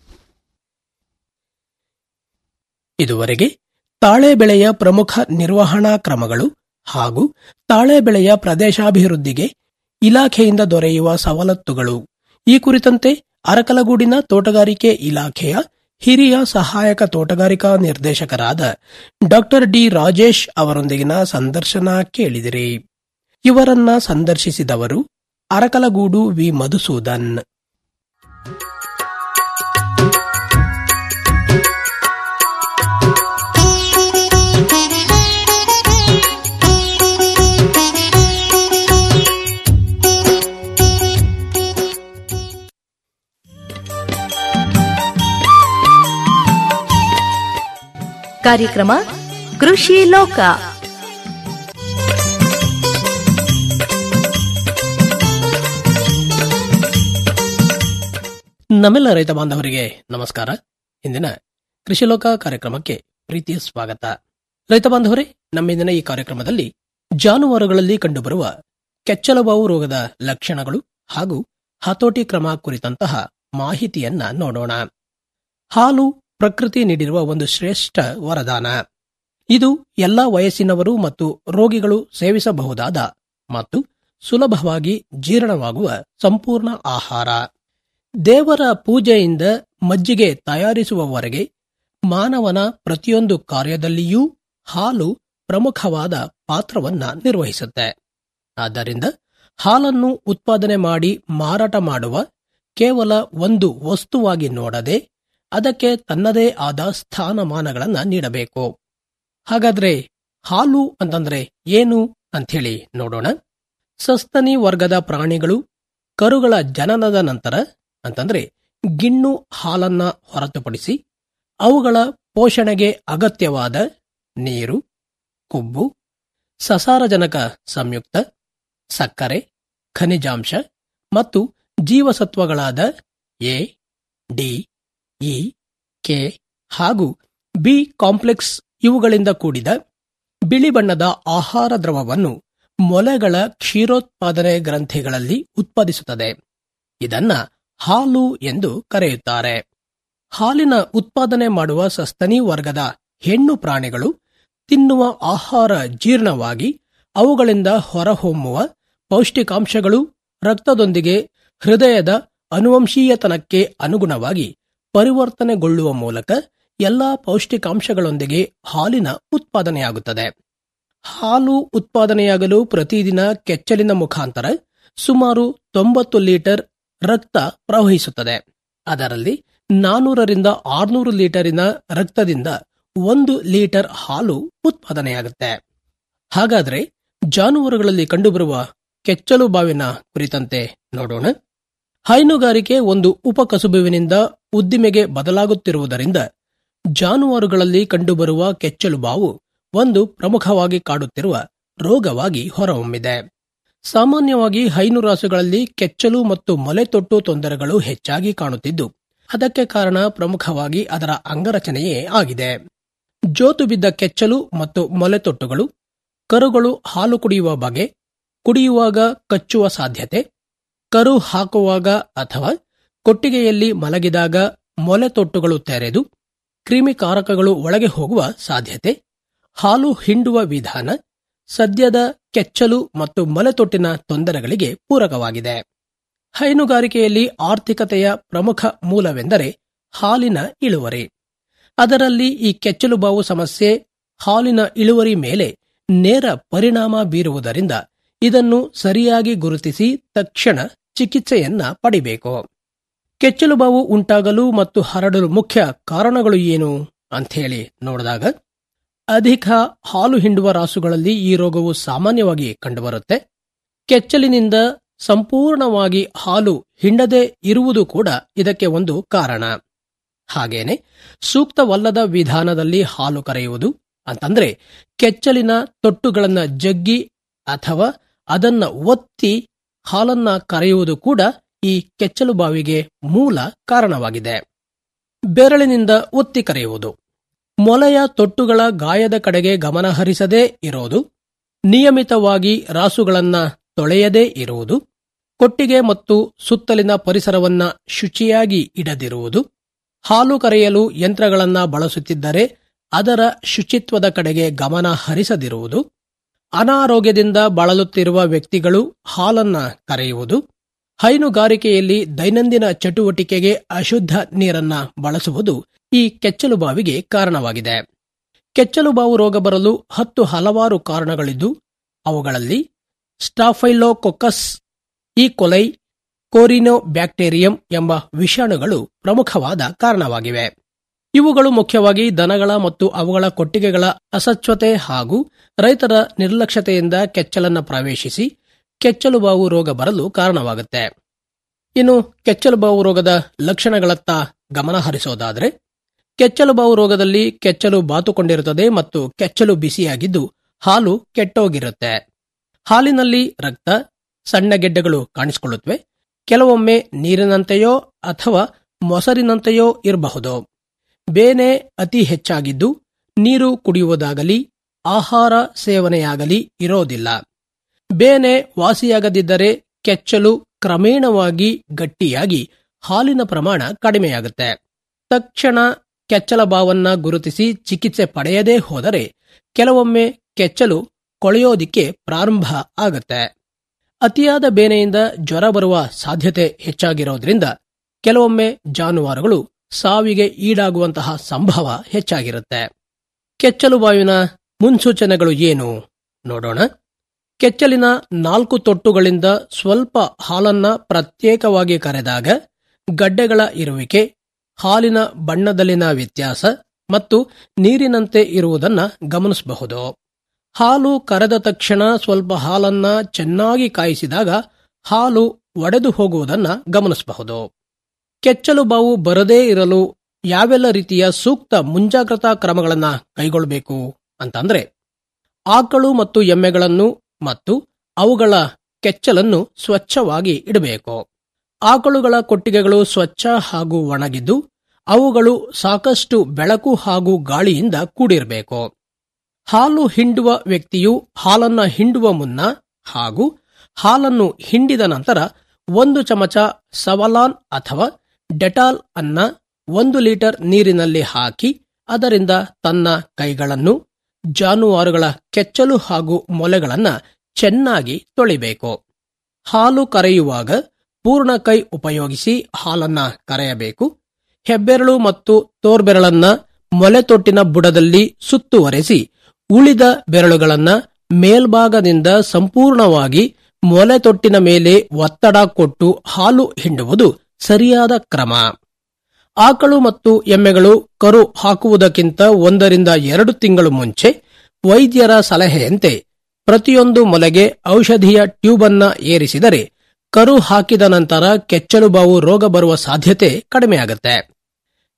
ಇದುವರೆಗೆ ತಾಳೆ ಬೆಳೆಯ ಪ್ರಮುಖ ನಿರ್ವಹಣಾ ಕ್ರಮಗಳು ಹಾಗೂ ತಾಳೆ ಬೆಳೆಯ ಪ್ರದೇಶಾಭಿವೃದ್ಧಿಗೆ ಇಲಾಖೆಯಿಂದ ದೊರೆಯುವ ಸವಲತ್ತುಗಳು ಈ ಕುರಿತಂತೆ ಅರಕಲಗೂಡಿನ ತೋಟಗಾರಿಕೆ ಇಲಾಖೆಯ ಹಿರಿಯ ಸಹಾಯಕ ತೋಟಗಾರಿಕಾ ನಿರ್ದೇಶಕರಾದ ಡಾಕ್ಟರ್ ಡಿ ರಾಜೇಶ್ ಅವರೊಂದಿಗಿನ ಸಂದರ್ಶನ ಕೇಳಿದಿರಿ ಇವರನ್ನ ಸಂದರ್ಶಿಸಿದವರು ಅರಕಲಗೂಡು ವಿ ಮಧುಸೂದನ್ ಕಾರ್ಯಕ್ರಮ ಕೃಷಿ ಲೋಕ ನಮ್ಮೆಲ್ಲ ರೈತ ಬಾಂಧವರಿಗೆ ನಮಸ್ಕಾರ ಇಂದಿನ ಕೃಷಿ ಲೋಕ ಕಾರ್ಯಕ್ರಮಕ್ಕೆ ಪ್ರೀತಿಯ ಸ್ವಾಗತ ರೈತ ಬಾಂಧವರೇ ನಮ್ಮಿಂದಿನ ಈ ಕಾರ್ಯಕ್ರಮದಲ್ಲಿ ಜಾನುವಾರುಗಳಲ್ಲಿ ಕಂಡುಬರುವ ಕೆಚ್ಚಲುಬಾವು ರೋಗದ ಲಕ್ಷಣಗಳು ಹಾಗೂ ಹತೋಟಿ ಕ್ರಮ ಕುರಿತಂತಹ ಮಾಹಿತಿಯನ್ನ ನೋಡೋಣ ಹಾಲು ಪ್ರಕೃತಿ ನೀಡಿರುವ ಒಂದು ಶ್ರೇಷ್ಠ ವರದಾನ ಇದು ಎಲ್ಲಾ ವಯಸ್ಸಿನವರು ಮತ್ತು ರೋಗಿಗಳು ಸೇವಿಸಬಹುದಾದ ಮತ್ತು ಸುಲಭವಾಗಿ ಜೀರ್ಣವಾಗುವ ಸಂಪೂರ್ಣ ಆಹಾರ ದೇವರ ಪೂಜೆಯಿಂದ ಮಜ್ಜಿಗೆ ತಯಾರಿಸುವವರೆಗೆ ಮಾನವನ ಪ್ರತಿಯೊಂದು ಕಾರ್ಯದಲ್ಲಿಯೂ ಹಾಲು ಪ್ರಮುಖವಾದ ಪಾತ್ರವನ್ನ ನಿರ್ವಹಿಸುತ್ತೆ ಆದ್ದರಿಂದ ಹಾಲನ್ನು ಉತ್ಪಾದನೆ ಮಾಡಿ ಮಾರಾಟ ಮಾಡುವ ಕೇವಲ ಒಂದು ವಸ್ತುವಾಗಿ ನೋಡದೆ ಅದಕ್ಕೆ ತನ್ನದೇ ಆದ ಸ್ಥಾನಮಾನಗಳನ್ನ ನೀಡಬೇಕು ಹಾಗಾದ್ರೆ ಹಾಲು ಅಂತಂದ್ರೆ ಏನು ಅಂಥೇಳಿ ನೋಡೋಣ ಸಸ್ತನಿ ವರ್ಗದ ಪ್ರಾಣಿಗಳು ಕರುಗಳ ಜನನದ ನಂತರ ಅಂತಂದ್ರೆ ಗಿಣ್ಣು ಹಾಲನ್ನ ಹೊರತುಪಡಿಸಿ ಅವುಗಳ ಪೋಷಣೆಗೆ ಅಗತ್ಯವಾದ ನೀರು ಕೊಬ್ಬು ಸಸಾರಜನಕ ಸಂಯುಕ್ತ ಸಕ್ಕರೆ ಖನಿಜಾಂಶ ಮತ್ತು ಜೀವಸತ್ವಗಳಾದ ಎ ಡಿ ಇ ಕೆ ಹಾಗೂ ಬಿ ಕಾಂಪ್ಲೆಕ್ಸ್ ಇವುಗಳಿಂದ ಕೂಡಿದ ಬಿಳಿ ಬಣ್ಣದ ಆಹಾರ ದ್ರವವನ್ನು ಮೊಲೆಗಳ ಕ್ಷೀರೋತ್ಪಾದನೆ ಗ್ರಂಥಿಗಳಲ್ಲಿ ಉತ್ಪಾದಿಸುತ್ತದೆ ಇದನ್ನ ಹಾಲು ಎಂದು ಕರೆಯುತ್ತಾರೆ ಹಾಲಿನ ಉತ್ಪಾದನೆ ಮಾಡುವ ಸಸ್ತನಿ ವರ್ಗದ ಹೆಣ್ಣು ಪ್ರಾಣಿಗಳು ತಿನ್ನುವ ಆಹಾರ ಜೀರ್ಣವಾಗಿ ಅವುಗಳಿಂದ ಹೊರಹೊಮ್ಮುವ ಪೌಷ್ಟಿಕಾಂಶಗಳು ರಕ್ತದೊಂದಿಗೆ ಹೃದಯದ ಅನುವಂಶೀಯತನಕ್ಕೆ ಅನುಗುಣವಾಗಿ ಪರಿವರ್ತನೆಗೊಳ್ಳುವ ಮೂಲಕ ಎಲ್ಲಾ ಪೌಷ್ಟಿಕಾಂಶಗಳೊಂದಿಗೆ ಹಾಲಿನ ಉತ್ಪಾದನೆಯಾಗುತ್ತದೆ ಹಾಲು ಉತ್ಪಾದನೆಯಾಗಲು ಪ್ರತಿದಿನ ಕೆಚ್ಚಲಿನ ಮುಖಾಂತರ ಸುಮಾರು ತೊಂಬತ್ತು ಲೀಟರ್ ರಕ್ತ ಪ್ರವಹಿಸುತ್ತದೆ ಅದರಲ್ಲಿ ನಾನೂರರಿಂದ ಆರ್ನೂರು ಲೀಟರಿನ ರಕ್ತದಿಂದ ಒಂದು ಲೀಟರ್ ಹಾಲು ಉತ್ಪಾದನೆಯಾಗುತ್ತೆ ಹಾಗಾದ್ರೆ ಜಾನುವಾರುಗಳಲ್ಲಿ ಕಂಡುಬರುವ ಕೆಚ್ಚಲು ಬಾವಿನ ಕುರಿತಂತೆ ನೋಡೋಣ ಹೈನುಗಾರಿಕೆ ಒಂದು ಉಪಕಸುಬುವಿನಿಂದ ಉದ್ದಿಮೆಗೆ ಬದಲಾಗುತ್ತಿರುವುದರಿಂದ ಜಾನುವಾರುಗಳಲ್ಲಿ ಕಂಡುಬರುವ ಕೆಚ್ಚಲು ಬಾವು ಒಂದು ಪ್ರಮುಖವಾಗಿ ಕಾಡುತ್ತಿರುವ ರೋಗವಾಗಿ ಹೊರಹೊಮ್ಮಿದೆ ಸಾಮಾನ್ಯವಾಗಿ ಹೈನುರಾಸುಗಳಲ್ಲಿ ಕೆಚ್ಚಲು ಮತ್ತು ಮೊಲೆತೊಟ್ಟು ತೊಂದರೆಗಳು ಹೆಚ್ಚಾಗಿ ಕಾಣುತ್ತಿದ್ದು ಅದಕ್ಕೆ ಕಾರಣ ಪ್ರಮುಖವಾಗಿ ಅದರ ಅಂಗರಚನೆಯೇ ಆಗಿದೆ ಜೋತು ಬಿದ್ದ ಕೆಚ್ಚಲು ಮತ್ತು ಮೊಲೆತೊಟ್ಟುಗಳು ಕರುಗಳು ಹಾಲು ಕುಡಿಯುವ ಬಗೆ ಕುಡಿಯುವಾಗ ಕಚ್ಚುವ ಸಾಧ್ಯತೆ ಕರು ಹಾಕುವಾಗ ಅಥವಾ ಕೊಟ್ಟಿಗೆಯಲ್ಲಿ ಮಲಗಿದಾಗ ಮೊಲೆತೊಟ್ಟುಗಳು ತೆರೆದು ಕ್ರಿಮಿಕಾರಕಗಳು ಒಳಗೆ ಹೋಗುವ ಸಾಧ್ಯತೆ ಹಾಲು ಹಿಂಡುವ ವಿಧಾನ ಸದ್ಯದ ಕೆಚ್ಚಲು ಮತ್ತು ಮೊಲೆತೊಟ್ಟಿನ ತೊಂದರೆಗಳಿಗೆ ಪೂರಕವಾಗಿದೆ ಹೈನುಗಾರಿಕೆಯಲ್ಲಿ ಆರ್ಥಿಕತೆಯ ಪ್ರಮುಖ ಮೂಲವೆಂದರೆ ಹಾಲಿನ ಇಳುವರಿ ಅದರಲ್ಲಿ ಈ ಕೆಚ್ಚಲು ಬಾವು ಸಮಸ್ಯೆ ಹಾಲಿನ ಇಳುವರಿ ಮೇಲೆ ನೇರ ಪರಿಣಾಮ ಬೀರುವುದರಿಂದ ಇದನ್ನು ಸರಿಯಾಗಿ ಗುರುತಿಸಿ ತಕ್ಷಣ ಚಿಕಿತ್ಸೆಯನ್ನ ಪಡಿಬೇಕು ಕೆಚ್ಚಲು ಬಾವು ಉಂಟಾಗಲು ಮತ್ತು ಹರಡಲು ಮುಖ್ಯ ಕಾರಣಗಳು ಏನು ಅಂಥೇಳಿ ನೋಡಿದಾಗ ಅಧಿಕ ಹಾಲು ಹಿಂಡುವ ರಾಸುಗಳಲ್ಲಿ ಈ ರೋಗವು ಸಾಮಾನ್ಯವಾಗಿ ಕಂಡುಬರುತ್ತೆ ಕೆಚ್ಚಲಿನಿಂದ ಸಂಪೂರ್ಣವಾಗಿ ಹಾಲು ಹಿಂಡದೆ ಇರುವುದು ಕೂಡ ಇದಕ್ಕೆ ಒಂದು ಕಾರಣ ಹಾಗೇನೆ ಸೂಕ್ತವಲ್ಲದ ವಿಧಾನದಲ್ಲಿ ಹಾಲು ಕರೆಯುವುದು ಅಂತಂದ್ರೆ ಕೆಚ್ಚಲಿನ ತೊಟ್ಟುಗಳನ್ನ ಜಗ್ಗಿ ಅಥವಾ ಅದನ್ನ ಒತ್ತಿ ಹಾಲನ್ನ ಕರೆಯುವುದು ಕೂಡ ಈ ಕೆಚ್ಚಲು ಬಾವಿಗೆ ಮೂಲ ಕಾರಣವಾಗಿದೆ ಬೆರಳಿನಿಂದ ಒತ್ತಿ ಕರೆಯುವುದು ಮೊಲೆಯ ತೊಟ್ಟುಗಳ ಗಾಯದ ಕಡೆಗೆ ಗಮನ ಹರಿಸದೇ ಇರೋದು ನಿಯಮಿತವಾಗಿ ರಾಸುಗಳನ್ನ ತೊಳೆಯದೇ ಇರುವುದು ಕೊಟ್ಟಿಗೆ ಮತ್ತು ಸುತ್ತಲಿನ ಪರಿಸರವನ್ನ ಶುಚಿಯಾಗಿ ಇಡದಿರುವುದು ಹಾಲು ಕರೆಯಲು ಯಂತ್ರಗಳನ್ನ ಬಳಸುತ್ತಿದ್ದರೆ ಅದರ ಶುಚಿತ್ವದ ಕಡೆಗೆ ಗಮನ ಹರಿಸದಿರುವುದು ಅನಾರೋಗ್ಯದಿಂದ ಬಳಲುತ್ತಿರುವ ವ್ಯಕ್ತಿಗಳು ಹಾಲನ್ನ ಕರೆಯುವುದು ಹೈನುಗಾರಿಕೆಯಲ್ಲಿ ದೈನಂದಿನ ಚಟುವಟಿಕೆಗೆ ಅಶುದ್ಧ ನೀರನ್ನ ಬಳಸುವುದು ಈ ಕೆಚ್ಚಲು ಬಾವಿಗೆ ಕಾರಣವಾಗಿದೆ ಕೆಚ್ಚಲು ಬಾವು ರೋಗ ಬರಲು ಹತ್ತು ಹಲವಾರು ಕಾರಣಗಳಿದ್ದು ಅವುಗಳಲ್ಲಿ ಸ್ಟಾಫೈಲೋಕೊಕಸ್ ಈ ಕೊಲೈ ಕೋರಿನೋ ಬ್ಯಾಕ್ಟೀರಿಯಂ ಎಂಬ ವಿಷಾಣುಗಳು ಪ್ರಮುಖವಾದ ಕಾರಣವಾಗಿವೆ ಇವುಗಳು ಮುಖ್ಯವಾಗಿ ದನಗಳ ಮತ್ತು ಅವುಗಳ ಕೊಟ್ಟಿಗೆಗಳ ಅಸಚ್ಛತೆ ಹಾಗೂ ರೈತರ ನಿರ್ಲಕ್ಷ್ಯತೆಯಿಂದ ಕೆಚ್ಚಲನ್ನ ಪ್ರವೇಶಿಸಿ ಕೆಚ್ಚಲು ಬಾವು ರೋಗ ಬರಲು ಕಾರಣವಾಗುತ್ತೆ ಇನ್ನು ಕೆಚ್ಚಲು ಬಾವು ರೋಗದ ಲಕ್ಷಣಗಳತ್ತ ಗಮನ ಹರಿಸೋದಾದರೆ ಕೆಚ್ಚಲು ಬಾವು ರೋಗದಲ್ಲಿ ಕೆಚ್ಚಲು ಬಾತುಕೊಂಡಿರುತ್ತದೆ ಮತ್ತು ಕೆಚ್ಚಲು ಬಿಸಿಯಾಗಿದ್ದು ಹಾಲು ಕೆಟ್ಟೋಗಿರುತ್ತೆ ಹಾಲಿನಲ್ಲಿ ರಕ್ತ ಸಣ್ಣ ಗೆಡ್ಡೆಗಳು ಕಾಣಿಸಿಕೊಳ್ಳುತ್ತವೆ ಕೆಲವೊಮ್ಮೆ ನೀರಿನಂತೆಯೋ ಅಥವಾ ಮೊಸರಿನಂತೆಯೋ ಇರಬಹುದು ಬೇನೆ ಅತಿ ಹೆಚ್ಚಾಗಿದ್ದು ನೀರು ಕುಡಿಯುವುದಾಗಲಿ ಆಹಾರ ಸೇವನೆಯಾಗಲಿ ಇರೋದಿಲ್ಲ ಬೇನೆ ವಾಸಿಯಾಗದಿದ್ದರೆ ಕೆಚ್ಚಲು ಕ್ರಮೇಣವಾಗಿ ಗಟ್ಟಿಯಾಗಿ ಹಾಲಿನ ಪ್ರಮಾಣ ಕಡಿಮೆಯಾಗುತ್ತೆ ತಕ್ಷಣ ಕೆಚ್ಚಲ ಬಾವನ್ನ ಗುರುತಿಸಿ ಚಿಕಿತ್ಸೆ ಪಡೆಯದೇ ಹೋದರೆ ಕೆಲವೊಮ್ಮೆ ಕೆಚ್ಚಲು ಕೊಳೆಯೋದಿಕ್ಕೆ ಪ್ರಾರಂಭ ಆಗತ್ತೆ ಅತಿಯಾದ ಬೇನೆಯಿಂದ ಜ್ವರ ಬರುವ ಸಾಧ್ಯತೆ ಹೆಚ್ಚಾಗಿರೋದ್ರಿಂದ ಕೆಲವೊಮ್ಮೆ ಜಾನುವಾರುಗಳು ಸಾವಿಗೆ ಈಡಾಗುವಂತಹ ಸಂಭವ ಹೆಚ್ಚಾಗಿರುತ್ತೆ ಕೆಚ್ಚಲು ಬಾವಿನ ಮುನ್ಸೂಚನೆಗಳು ಏನು ನೋಡೋಣ ಕೆಚ್ಚಲಿನ ನಾಲ್ಕು ತೊಟ್ಟುಗಳಿಂದ ಸ್ವಲ್ಪ ಹಾಲನ್ನ ಪ್ರತ್ಯೇಕವಾಗಿ ಕರೆದಾಗ ಗಡ್ಡೆಗಳ ಇರುವಿಕೆ ಹಾಲಿನ ಬಣ್ಣದಲ್ಲಿನ ವ್ಯತ್ಯಾಸ ಮತ್ತು ನೀರಿನಂತೆ ಇರುವುದನ್ನ ಗಮನಿಸಬಹುದು ಹಾಲು ಕರೆದ ತಕ್ಷಣ ಸ್ವಲ್ಪ ಹಾಲನ್ನ ಚೆನ್ನಾಗಿ ಕಾಯಿಸಿದಾಗ ಹಾಲು ಒಡೆದು ಹೋಗುವುದನ್ನ ಗಮನಿಸಬಹುದು ಕೆಚ್ಚಲು ಬಾವು ಬರದೇ ಇರಲು ಯಾವೆಲ್ಲ ರೀತಿಯ ಸೂಕ್ತ ಮುಂಜಾಗ್ರತಾ ಕ್ರಮಗಳನ್ನ ಕೈಗೊಳ್ಳಬೇಕು ಅಂತಂದ್ರೆ ಆಕಳು ಮತ್ತು ಎಮ್ಮೆಗಳನ್ನು ಮತ್ತು ಅವುಗಳ ಕೆಚ್ಚಲನ್ನು ಸ್ವಚ್ಛವಾಗಿ ಇಡಬೇಕು ಆಕಳುಗಳ ಕೊಟ್ಟಿಗೆಗಳು ಸ್ವಚ್ಛ ಹಾಗೂ ಒಣಗಿದ್ದು ಅವುಗಳು ಸಾಕಷ್ಟು ಬೆಳಕು ಹಾಗೂ ಗಾಳಿಯಿಂದ ಕೂಡಿರಬೇಕು ಹಾಲು ಹಿಂಡುವ ವ್ಯಕ್ತಿಯು ಹಾಲನ್ನ ಹಿಂಡುವ ಮುನ್ನ ಹಾಗೂ ಹಾಲನ್ನು ಹಿಂಡಿದ ನಂತರ ಒಂದು ಚಮಚ ಸವಲಾನ್ ಅಥವಾ ಡೆಟಾಲ್ ಅನ್ನ ಒಂದು ಲೀಟರ್ ನೀರಿನಲ್ಲಿ ಹಾಕಿ ಅದರಿಂದ ತನ್ನ ಕೈಗಳನ್ನು ಜಾನುವಾರುಗಳ ಕೆಚ್ಚಲು ಹಾಗೂ ಮೊಲೆಗಳನ್ನ ಚೆನ್ನಾಗಿ ತೊಳಿಬೇಕು ಹಾಲು ಕರೆಯುವಾಗ ಪೂರ್ಣ ಕೈ ಉಪಯೋಗಿಸಿ ಹಾಲನ್ನ ಕರೆಯಬೇಕು ಹೆಬ್ಬೆರಳು ಮತ್ತು ತೋರ್ಬೆರಳನ್ನ ಮೊಲೆತೊಟ್ಟಿನ ಬುಡದಲ್ಲಿ ಸುತ್ತುವರೆಸಿ ಉಳಿದ ಬೆರಳುಗಳನ್ನ ಮೇಲ್ಭಾಗದಿಂದ ಸಂಪೂರ್ಣವಾಗಿ ಮೊಲೆತೊಟ್ಟಿನ ಮೇಲೆ ಒತ್ತಡ ಕೊಟ್ಟು ಹಾಲು ಹಿಂಡುವುದು ಸರಿಯಾದ ಕ್ರಮ ಆಕಳು ಮತ್ತು ಎಮ್ಮೆಗಳು ಕರು ಹಾಕುವುದಕ್ಕಿಂತ ಒಂದರಿಂದ ಎರಡು ತಿಂಗಳು ಮುಂಚೆ ವೈದ್ಯರ ಸಲಹೆಯಂತೆ ಪ್ರತಿಯೊಂದು ಮೊಲೆಗೆ ಔಷಧಿಯ ಟ್ಯೂಬ್ ಅನ್ನ ಏರಿಸಿದರೆ ಕರು ಹಾಕಿದ ನಂತರ ಕೆಚ್ಚಲು ಬಾವು ರೋಗ ಬರುವ ಸಾಧ್ಯತೆ ಕಡಿಮೆಯಾಗುತ್ತೆ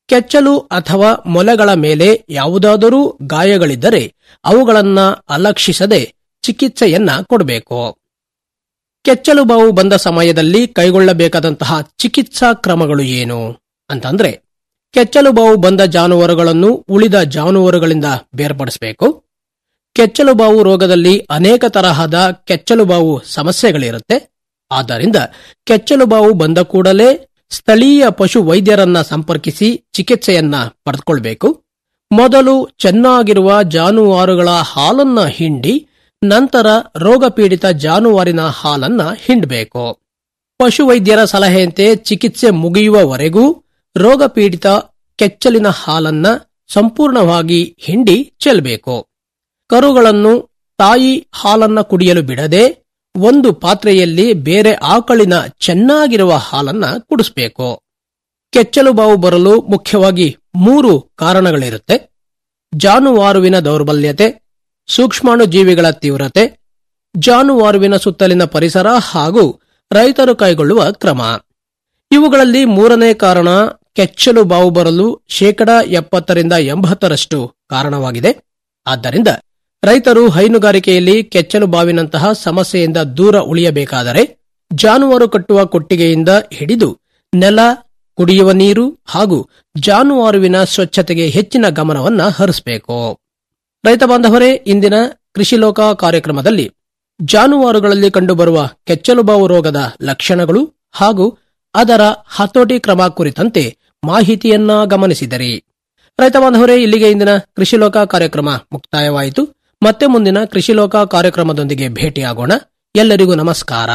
ಕೆಚ್ಚಲು ಅಥವಾ ಮೊಲೆಗಳ ಮೇಲೆ ಯಾವುದಾದರೂ ಗಾಯಗಳಿದ್ದರೆ ಅವುಗಳನ್ನ ಅಲಕ್ಷಿಸದೆ ಚಿಕಿತ್ಸೆಯನ್ನ ಕೊಡಬೇಕು ಕೆಚ್ಚಲು ಬಾವು ಬಂದ ಸಮಯದಲ್ಲಿ ಕೈಗೊಳ್ಳಬೇಕಾದಂತಹ ಚಿಕಿತ್ಸಾ ಕ್ರಮಗಳು ಏನು ಅಂತಂದ್ರೆ ಕೆಚ್ಚಲು ಬಾವು ಬಂದ ಜಾನುವಾರುಗಳನ್ನು ಉಳಿದ ಜಾನುವಾರುಗಳಿಂದ ಬೇರ್ಪಡಿಸಬೇಕು ಕೆಚ್ಚಲು ಬಾವು ರೋಗದಲ್ಲಿ ಅನೇಕ ತರಹದ ಕೆಚ್ಚಲು ಬಾವು ಸಮಸ್ಯೆಗಳಿರುತ್ತೆ ಆದ್ದರಿಂದ ಕೆಚ್ಚಲು ಬಾವು ಬಂದ ಕೂಡಲೇ ಸ್ಥಳೀಯ ಪಶು ವೈದ್ಯರನ್ನ ಸಂಪರ್ಕಿಸಿ ಚಿಕಿತ್ಸೆಯನ್ನ ಪಡೆದುಕೊಳ್ಬೇಕು ಮೊದಲು ಚೆನ್ನಾಗಿರುವ ಜಾನುವಾರುಗಳ ಹಾಲನ್ನ ಹಿಂಡಿ ನಂತರ ರೋಗಪೀಡಿತ ಜಾನುವಾರಿನ ಹಾಲನ್ನ ಹಿಂಡಬೇಕು ಪಶುವೈದ್ಯರ ಸಲಹೆಯಂತೆ ಚಿಕಿತ್ಸೆ ಮುಗಿಯುವವರೆಗೂ ರೋಗಪೀಡಿತ ಕೆಚ್ಚಲಿನ ಹಾಲನ್ನ ಸಂಪೂರ್ಣವಾಗಿ ಹಿಂಡಿ ಚೆಲ್ಲಬೇಕು ಕರುಗಳನ್ನು ತಾಯಿ ಹಾಲನ್ನ ಕುಡಿಯಲು ಬಿಡದೆ ಒಂದು ಪಾತ್ರೆಯಲ್ಲಿ ಬೇರೆ ಆಕಳಿನ ಚೆನ್ನಾಗಿರುವ ಹಾಲನ್ನ ಕುಡಿಸಬೇಕು ಕೆಚ್ಚಲು ಬಾವು ಬರಲು ಮುಖ್ಯವಾಗಿ ಮೂರು ಕಾರಣಗಳಿರುತ್ತೆ ಜಾನುವಾರುವಿನ ದೌರ್ಬಲ್ಯತೆ ಸೂಕ್ಷ್ಮಾಣು ಜೀವಿಗಳ ತೀವ್ರತೆ ಜಾನುವಾರುವಿನ ಸುತ್ತಲಿನ ಪರಿಸರ ಹಾಗೂ ರೈತರು ಕೈಗೊಳ್ಳುವ ಕ್ರಮ ಇವುಗಳಲ್ಲಿ ಮೂರನೇ ಕಾರಣ ಕೆಚ್ಚಲು ಬಾವು ಬರಲು ಶೇಕಡ ಎಪ್ಪತ್ತರಿಂದ ಎಂಬತ್ತರಷ್ಟು ಕಾರಣವಾಗಿದೆ ಆದ್ದರಿಂದ ರೈತರು ಹೈನುಗಾರಿಕೆಯಲ್ಲಿ ಕೆಚ್ಚಲು ಬಾವಿನಂತಹ ಸಮಸ್ಯೆಯಿಂದ ದೂರ ಉಳಿಯಬೇಕಾದರೆ ಜಾನುವಾರು ಕಟ್ಟುವ ಕೊಟ್ಟಿಗೆಯಿಂದ ಹಿಡಿದು ನೆಲ ಕುಡಿಯುವ ನೀರು ಹಾಗೂ ಜಾನುವಾರುವಿನ ಸ್ವಚ್ಛತೆಗೆ ಹೆಚ್ಚಿನ ಗಮನವನ್ನ ಹರಿಸಬೇಕು ರೈತ ಬಾಂಧವರೇ ಇಂದಿನ ಕೃಷಿ ಲೋಕ ಕಾರ್ಯಕ್ರಮದಲ್ಲಿ ಜಾನುವಾರುಗಳಲ್ಲಿ ಕಂಡುಬರುವ ಕೆಚ್ಚಲುಬಾವು ರೋಗದ ಲಕ್ಷಣಗಳು ಹಾಗೂ ಅದರ ಹತೋಟಿ ಕ್ರಮ ಕುರಿತಂತೆ ಮಾಹಿತಿಯನ್ನ ಗಮನಿಸಿದರಿ ರೈತ ಬಾಂಧವರೇ ಇಲ್ಲಿಗೆ ಇಂದಿನ ಕೃಷಿ ಲೋಕ ಕಾರ್ಯಕ್ರಮ ಮುಕ್ತಾಯವಾಯಿತು ಮತ್ತೆ ಮುಂದಿನ ಕೃಷಿ ಲೋಕ ಕಾರ್ಯಕ್ರಮದೊಂದಿಗೆ ಭೇಟಿಯಾಗೋಣ ಎಲ್ಲರಿಗೂ ನಮಸ್ಕಾರ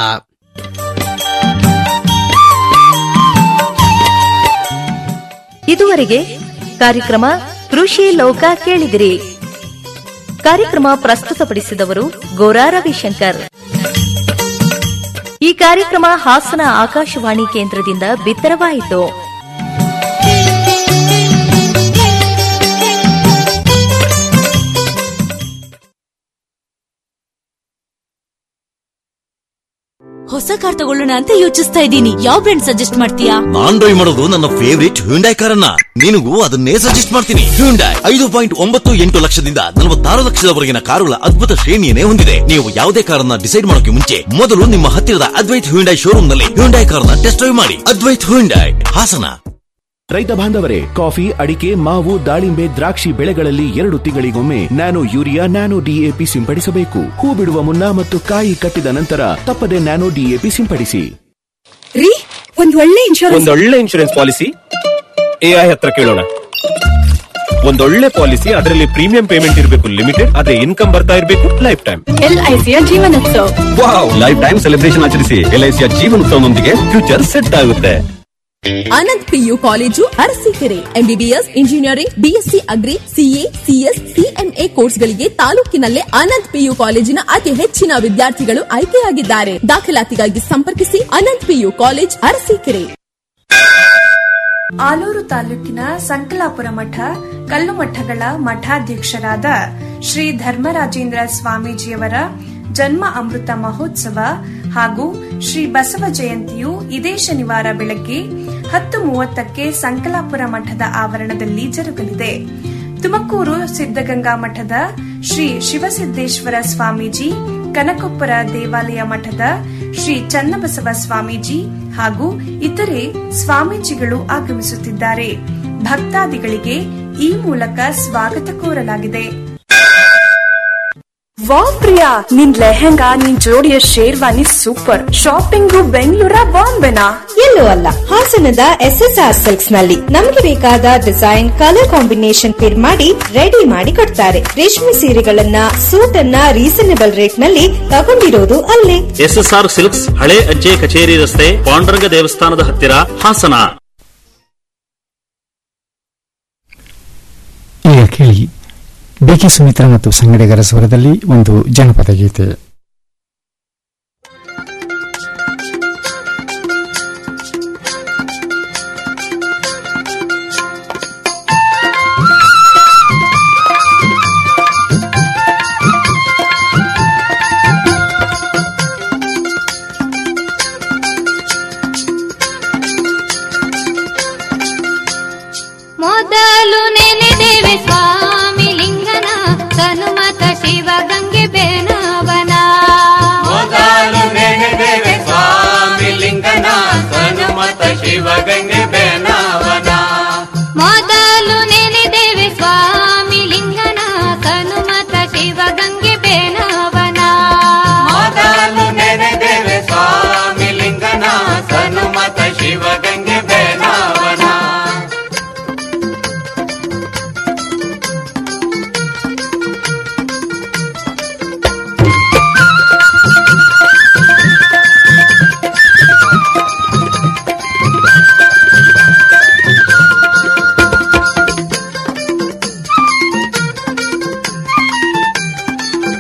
ಇದುವರೆಗೆ ಕಾರ್ಯಕ್ರಮ ಕೃಷಿ ಲೋಕ ಕೇಳಿದಿರಿ ಕಾರ್ಯಕ್ರಮ ಪ್ರಸ್ತುತಪಡಿಸಿದವರು ಗೋರಾ ರವಿಶಂಕರ್ ಈ ಕಾರ್ಯಕ್ರಮ ಹಾಸನ ಆಕಾಶವಾಣಿ ಕೇಂದ್ರದಿಂದ ಬಿತ್ತರವಾಯಿತು ಹೊಸ ಕಾರ್ ತಗೊಳ್ಳೋಣ ಅಂತ ಯೋಚಿಸ್ತಾ ಇದ್ದೀನಿ ಯಾವ ಬ್ರ್ಯಾಂಡ್ ಸಜೆಸ್ಟ್ ಮಾಡ್ತೀಯಾ ನಾನ್ ಡ್ರೈವ್ ಮಾಡೋದು ನನ್ನ ಫೇವರಿಟ್ ಹ್ಯುಂಡೈ ಕಾರನ್ನ ನಿನಗೂ ಅದನ್ನೇ ಸಜೆಸ್ಟ್ ಮಾಡ್ತೀನಿ ಹ್ಯುಂಡೈ ಐದು ಪಾಯಿಂಟ್ ಒಂಬತ್ತು ಎಂಟು ಲಕ್ಷದಿಂದ ನಲವತ್ತಾರು ಲಕ್ಷದವರೆಗಿನ ಕಾರುಗಳ ಅದ್ಭುತ ಶ್ರೇಣಿಯನ್ನೇ ಹೊಂದಿದೆ ನೀವು ಯಾವುದೇ ಕಾರನ್ನ ಡಿಸೈಡ್ ಮಾಡೋಕೆ ಮುಂಚೆ ಮೊದಲು ನಿಮ್ಮ ಹತ್ತಿರದ ಅದ್ವೈತ್ ಹ್ಯುಂಡೈ ಶೋರೂಮ್ ನಲ್ಲಿ ಹ್ಯುಂಡೈ ಕಾರನ್ನ ಟೆಸ್ಟ್ ಡ್ರೈವ್ ಮಾಡಿ ಅದ್ವೈತ್ ಹ್ಯುಂಡೈ ಹಾಸನ ರೈತ ಬಾಂಧವರೇ ಕಾಫಿ ಅಡಿಕೆ ಮಾವು ದಾಳಿಂಬೆ ದ್ರಾಕ್ಷಿ ಬೆಳೆಗಳಲ್ಲಿ ಎರಡು ತಿಂಗಳಿಗೊಮ್ಮೆ ನ್ಯಾನೋ ಯೂರಿಯಾ ನ್ಯಾನೋ ಡಿಎಪಿ ಸಿಂಪಡಿಸಬೇಕು ಹೂ ಬಿಡುವ ಮುನ್ನ ಮತ್ತು ಕಾಯಿ ಕಟ್ಟಿದ ನಂತರ ತಪ್ಪದೆ ನ್ಯಾನೋ ಡಿಎಪಿ ಸಿಂಪಡಿಸಿ ರೀ ಒಂದ್ ಒಳ್ಳೆ ಇನ್ಶೂರೆನ್ಸ್ ಒಂದೊಳ್ಳೆ ಇನ್ಶೂರೆನ್ಸ್ ಪಾಲಿಸಿ ಎಐ ಹತ್ರ ಕೇಳೋಣ ಒಂದೊಳ್ಳೆ ಪಾಲಿಸಿ ಅದರಲ್ಲಿ ಪ್ರೀಮಿಯಂ ಪೇಮೆಂಟ್ ಇರಬೇಕು ಲಿಮಿಟೆಡ್ ಅದೇ ಇನ್ಕಮ್ ಬರ್ತಾ ಇರಬೇಕು ಲೈಫ್ ಟೈಮ್ ಎಲ್ಐಸಿಯ Jeevan Utsav wow lifetime celebration ಆಚರಿಸಿ ಎಲ್ಐಸಿಯ ಜೀವನೋತ್ಸವನೊಂದಿಗೆ ಫ್ಯೂಚರ್ ಸೆಟ್ ಆಗುತ್ತೆ Anant PU college Arsikere MBBS engineering BSc agri CA CS CMA ಕೋರ್ಸ್ಗಳಿಗೆ ತಾಲೂಕಿನಲ್ಲೇ ಅನಂತ್ ಪಿಯು ಕಾಲೇಜಿನ ಅತಿ ಹೆಚ್ಚಿನ ವಿದ್ಯಾರ್ಥಿಗಳು ಆಯ್ಕೆಯಾಗಿದ್ದಾರೆ ದಾಖಲಾತಿಗಾಗಿ ಸಂಪರ್ಕಿಸಿ ಅನಂತ್ ಪಿಯು ಕಾಲೇಜ್ ಅರಸೀಕೆರೆ ಆಲೂರು ತಾಲೂಕಿನ ಸಂಕಲಾಪುರ ಮಠ ಕಲ್ಲುಮಠಗಳ ಮಠಾಧ್ಯಕ್ಷರಾದ ಶ್ರೀ ಧರ್ಮರಾಜೇಂದ್ರ ಸ್ವಾಮೀಜಿಯವರ ಜನ್ಮ ಅಮೃತ ಮಹೋತ್ಸವ ಹಾಗೂ ಶ್ರೀ ಬಸವ ಜಯಂತಿಯು ಇದೇ ಶನಿವಾರ ಬೆಳಗ್ಗೆ ಹತ್ತು ಮೂವತ್ತಕ್ಕೆ ಸಂಕಲಾಪುರ ಮಠದ ಆವರಣದಲ್ಲಿ ಜರುಗಲಿದೆ ತುಮಕೂರು ಸಿದ್ದಗಂಗಾ ಮಠದ ಶ್ರೀ ಶಿವಸಿದ್ದೇಶ್ವರ ಸ್ವಾಮೀಜಿ ಕನಕೊಪ್ಪರ ದೇವಾಲಯ ಮಠದ ಶ್ರೀ ಚನ್ನಬಸವ ಸ್ವಾಮೀಜಿ ಹಾಗೂ ಇತರೆ ಸ್ವಾಮೀಜಿಗಳು ಆಗಮಿಸುತ್ತಿದ್ದಾರೆ ಭಕ್ತಾದಿಗಳಿಗೆ ಈ ಮೂಲಕ ಸ್ವಾಗತ ಕೋರಲಾಗಿದೆ ವಾ ಪ್ರಿಯಾ ನಿನ್ ಲೆಹೆಂಗಾ ನಿನ್ ಜೋಡಿಯ ಶೇರ್ವಾನಿ ಸೂಪರ್ ಶಾಪಿಂಗ್ ಬೆಂಗಳೂರ ಬಾಂಬೆನಾ ಎಲ್ಲೂ ಅಲ್ಲ ಹಾಸನದ ಎಸ್ ಎಸ್ ಆರ್ ಸಿಲ್ಕ್ಸ್ ನಲ್ಲಿ ನಮಗೆ ಬೇಕಾದ ಡಿಸೈನ್ ಕಲರ್ ಕಾಂಬಿನೇಷನ್ ಪಿರ್ ಮಾಡಿ ರೆಡಿ ಮಾಡಿ ಕೊಡ್ತಾರೆ ರೇಷ್ಮೆ ಸೀರೆಗಳನ್ನ ಸೂಟ್ ಅನ್ನ ರೀಸನೇಬಲ್ ರೇಟ್ ನಲ್ಲಿ ತಗೊಂಡಿರೋದು ಅಲ್ಲೇ ಎಸ್ಎಸ್ಆರ್ ಸಿಲ್ಕ್ಸ್ ಹಳೆ ಅಜ್ಜೆ ಕಚೇರಿ ರಸ್ತೆ ಪಾಂಡುರಂಗ ದೇವಸ್ಥಾನದ ಹತ್ತಿರ ಹಾಸನ ಈಗ ಕೇಳಿ ಬಿಕೆ ಸುಮಿತ್ರಾ ಮತ್ತು ಸಂಗಡಿಗರ ಸ್ವರದಲ್ಲಿ ಒಂದು ಜನಪದ ಗೀತೆ ಮೊದಲು ನೆನೆದೇವೆ ಸ್ವಾಮಿ ಲಿಂಗನ ಸನುಮತ ಶಿವಗಂಗೆ ಬೇನವನ ಮೊದಲು ನೆನೆದೇವೆ ಸ್ವಾಮಿ ಲಿಂಗನ ಸನುಮತ ಶಿವಗಂಗೆ ಬೇನವನ ಮೊದಲು ನೆನೆದೇವೆ ಸ್ವಾಮಿ ಲಿಂಗನ ಸನುಮತ ಶಿವಗಂಗೆ ಬೇನವನ ಮೊದಲು ನೆನೆದೇವೆ ಸ್ವಾಮಿ ಲಿಂಗನ ಸನುಮತ ಶಿವಗಂಗೆ ಬೇನವನ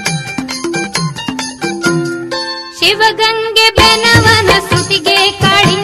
ಶಿವಗಂಗೆ ಬೆನವನ ಸುತಿಗೆ ಕಾಡಿ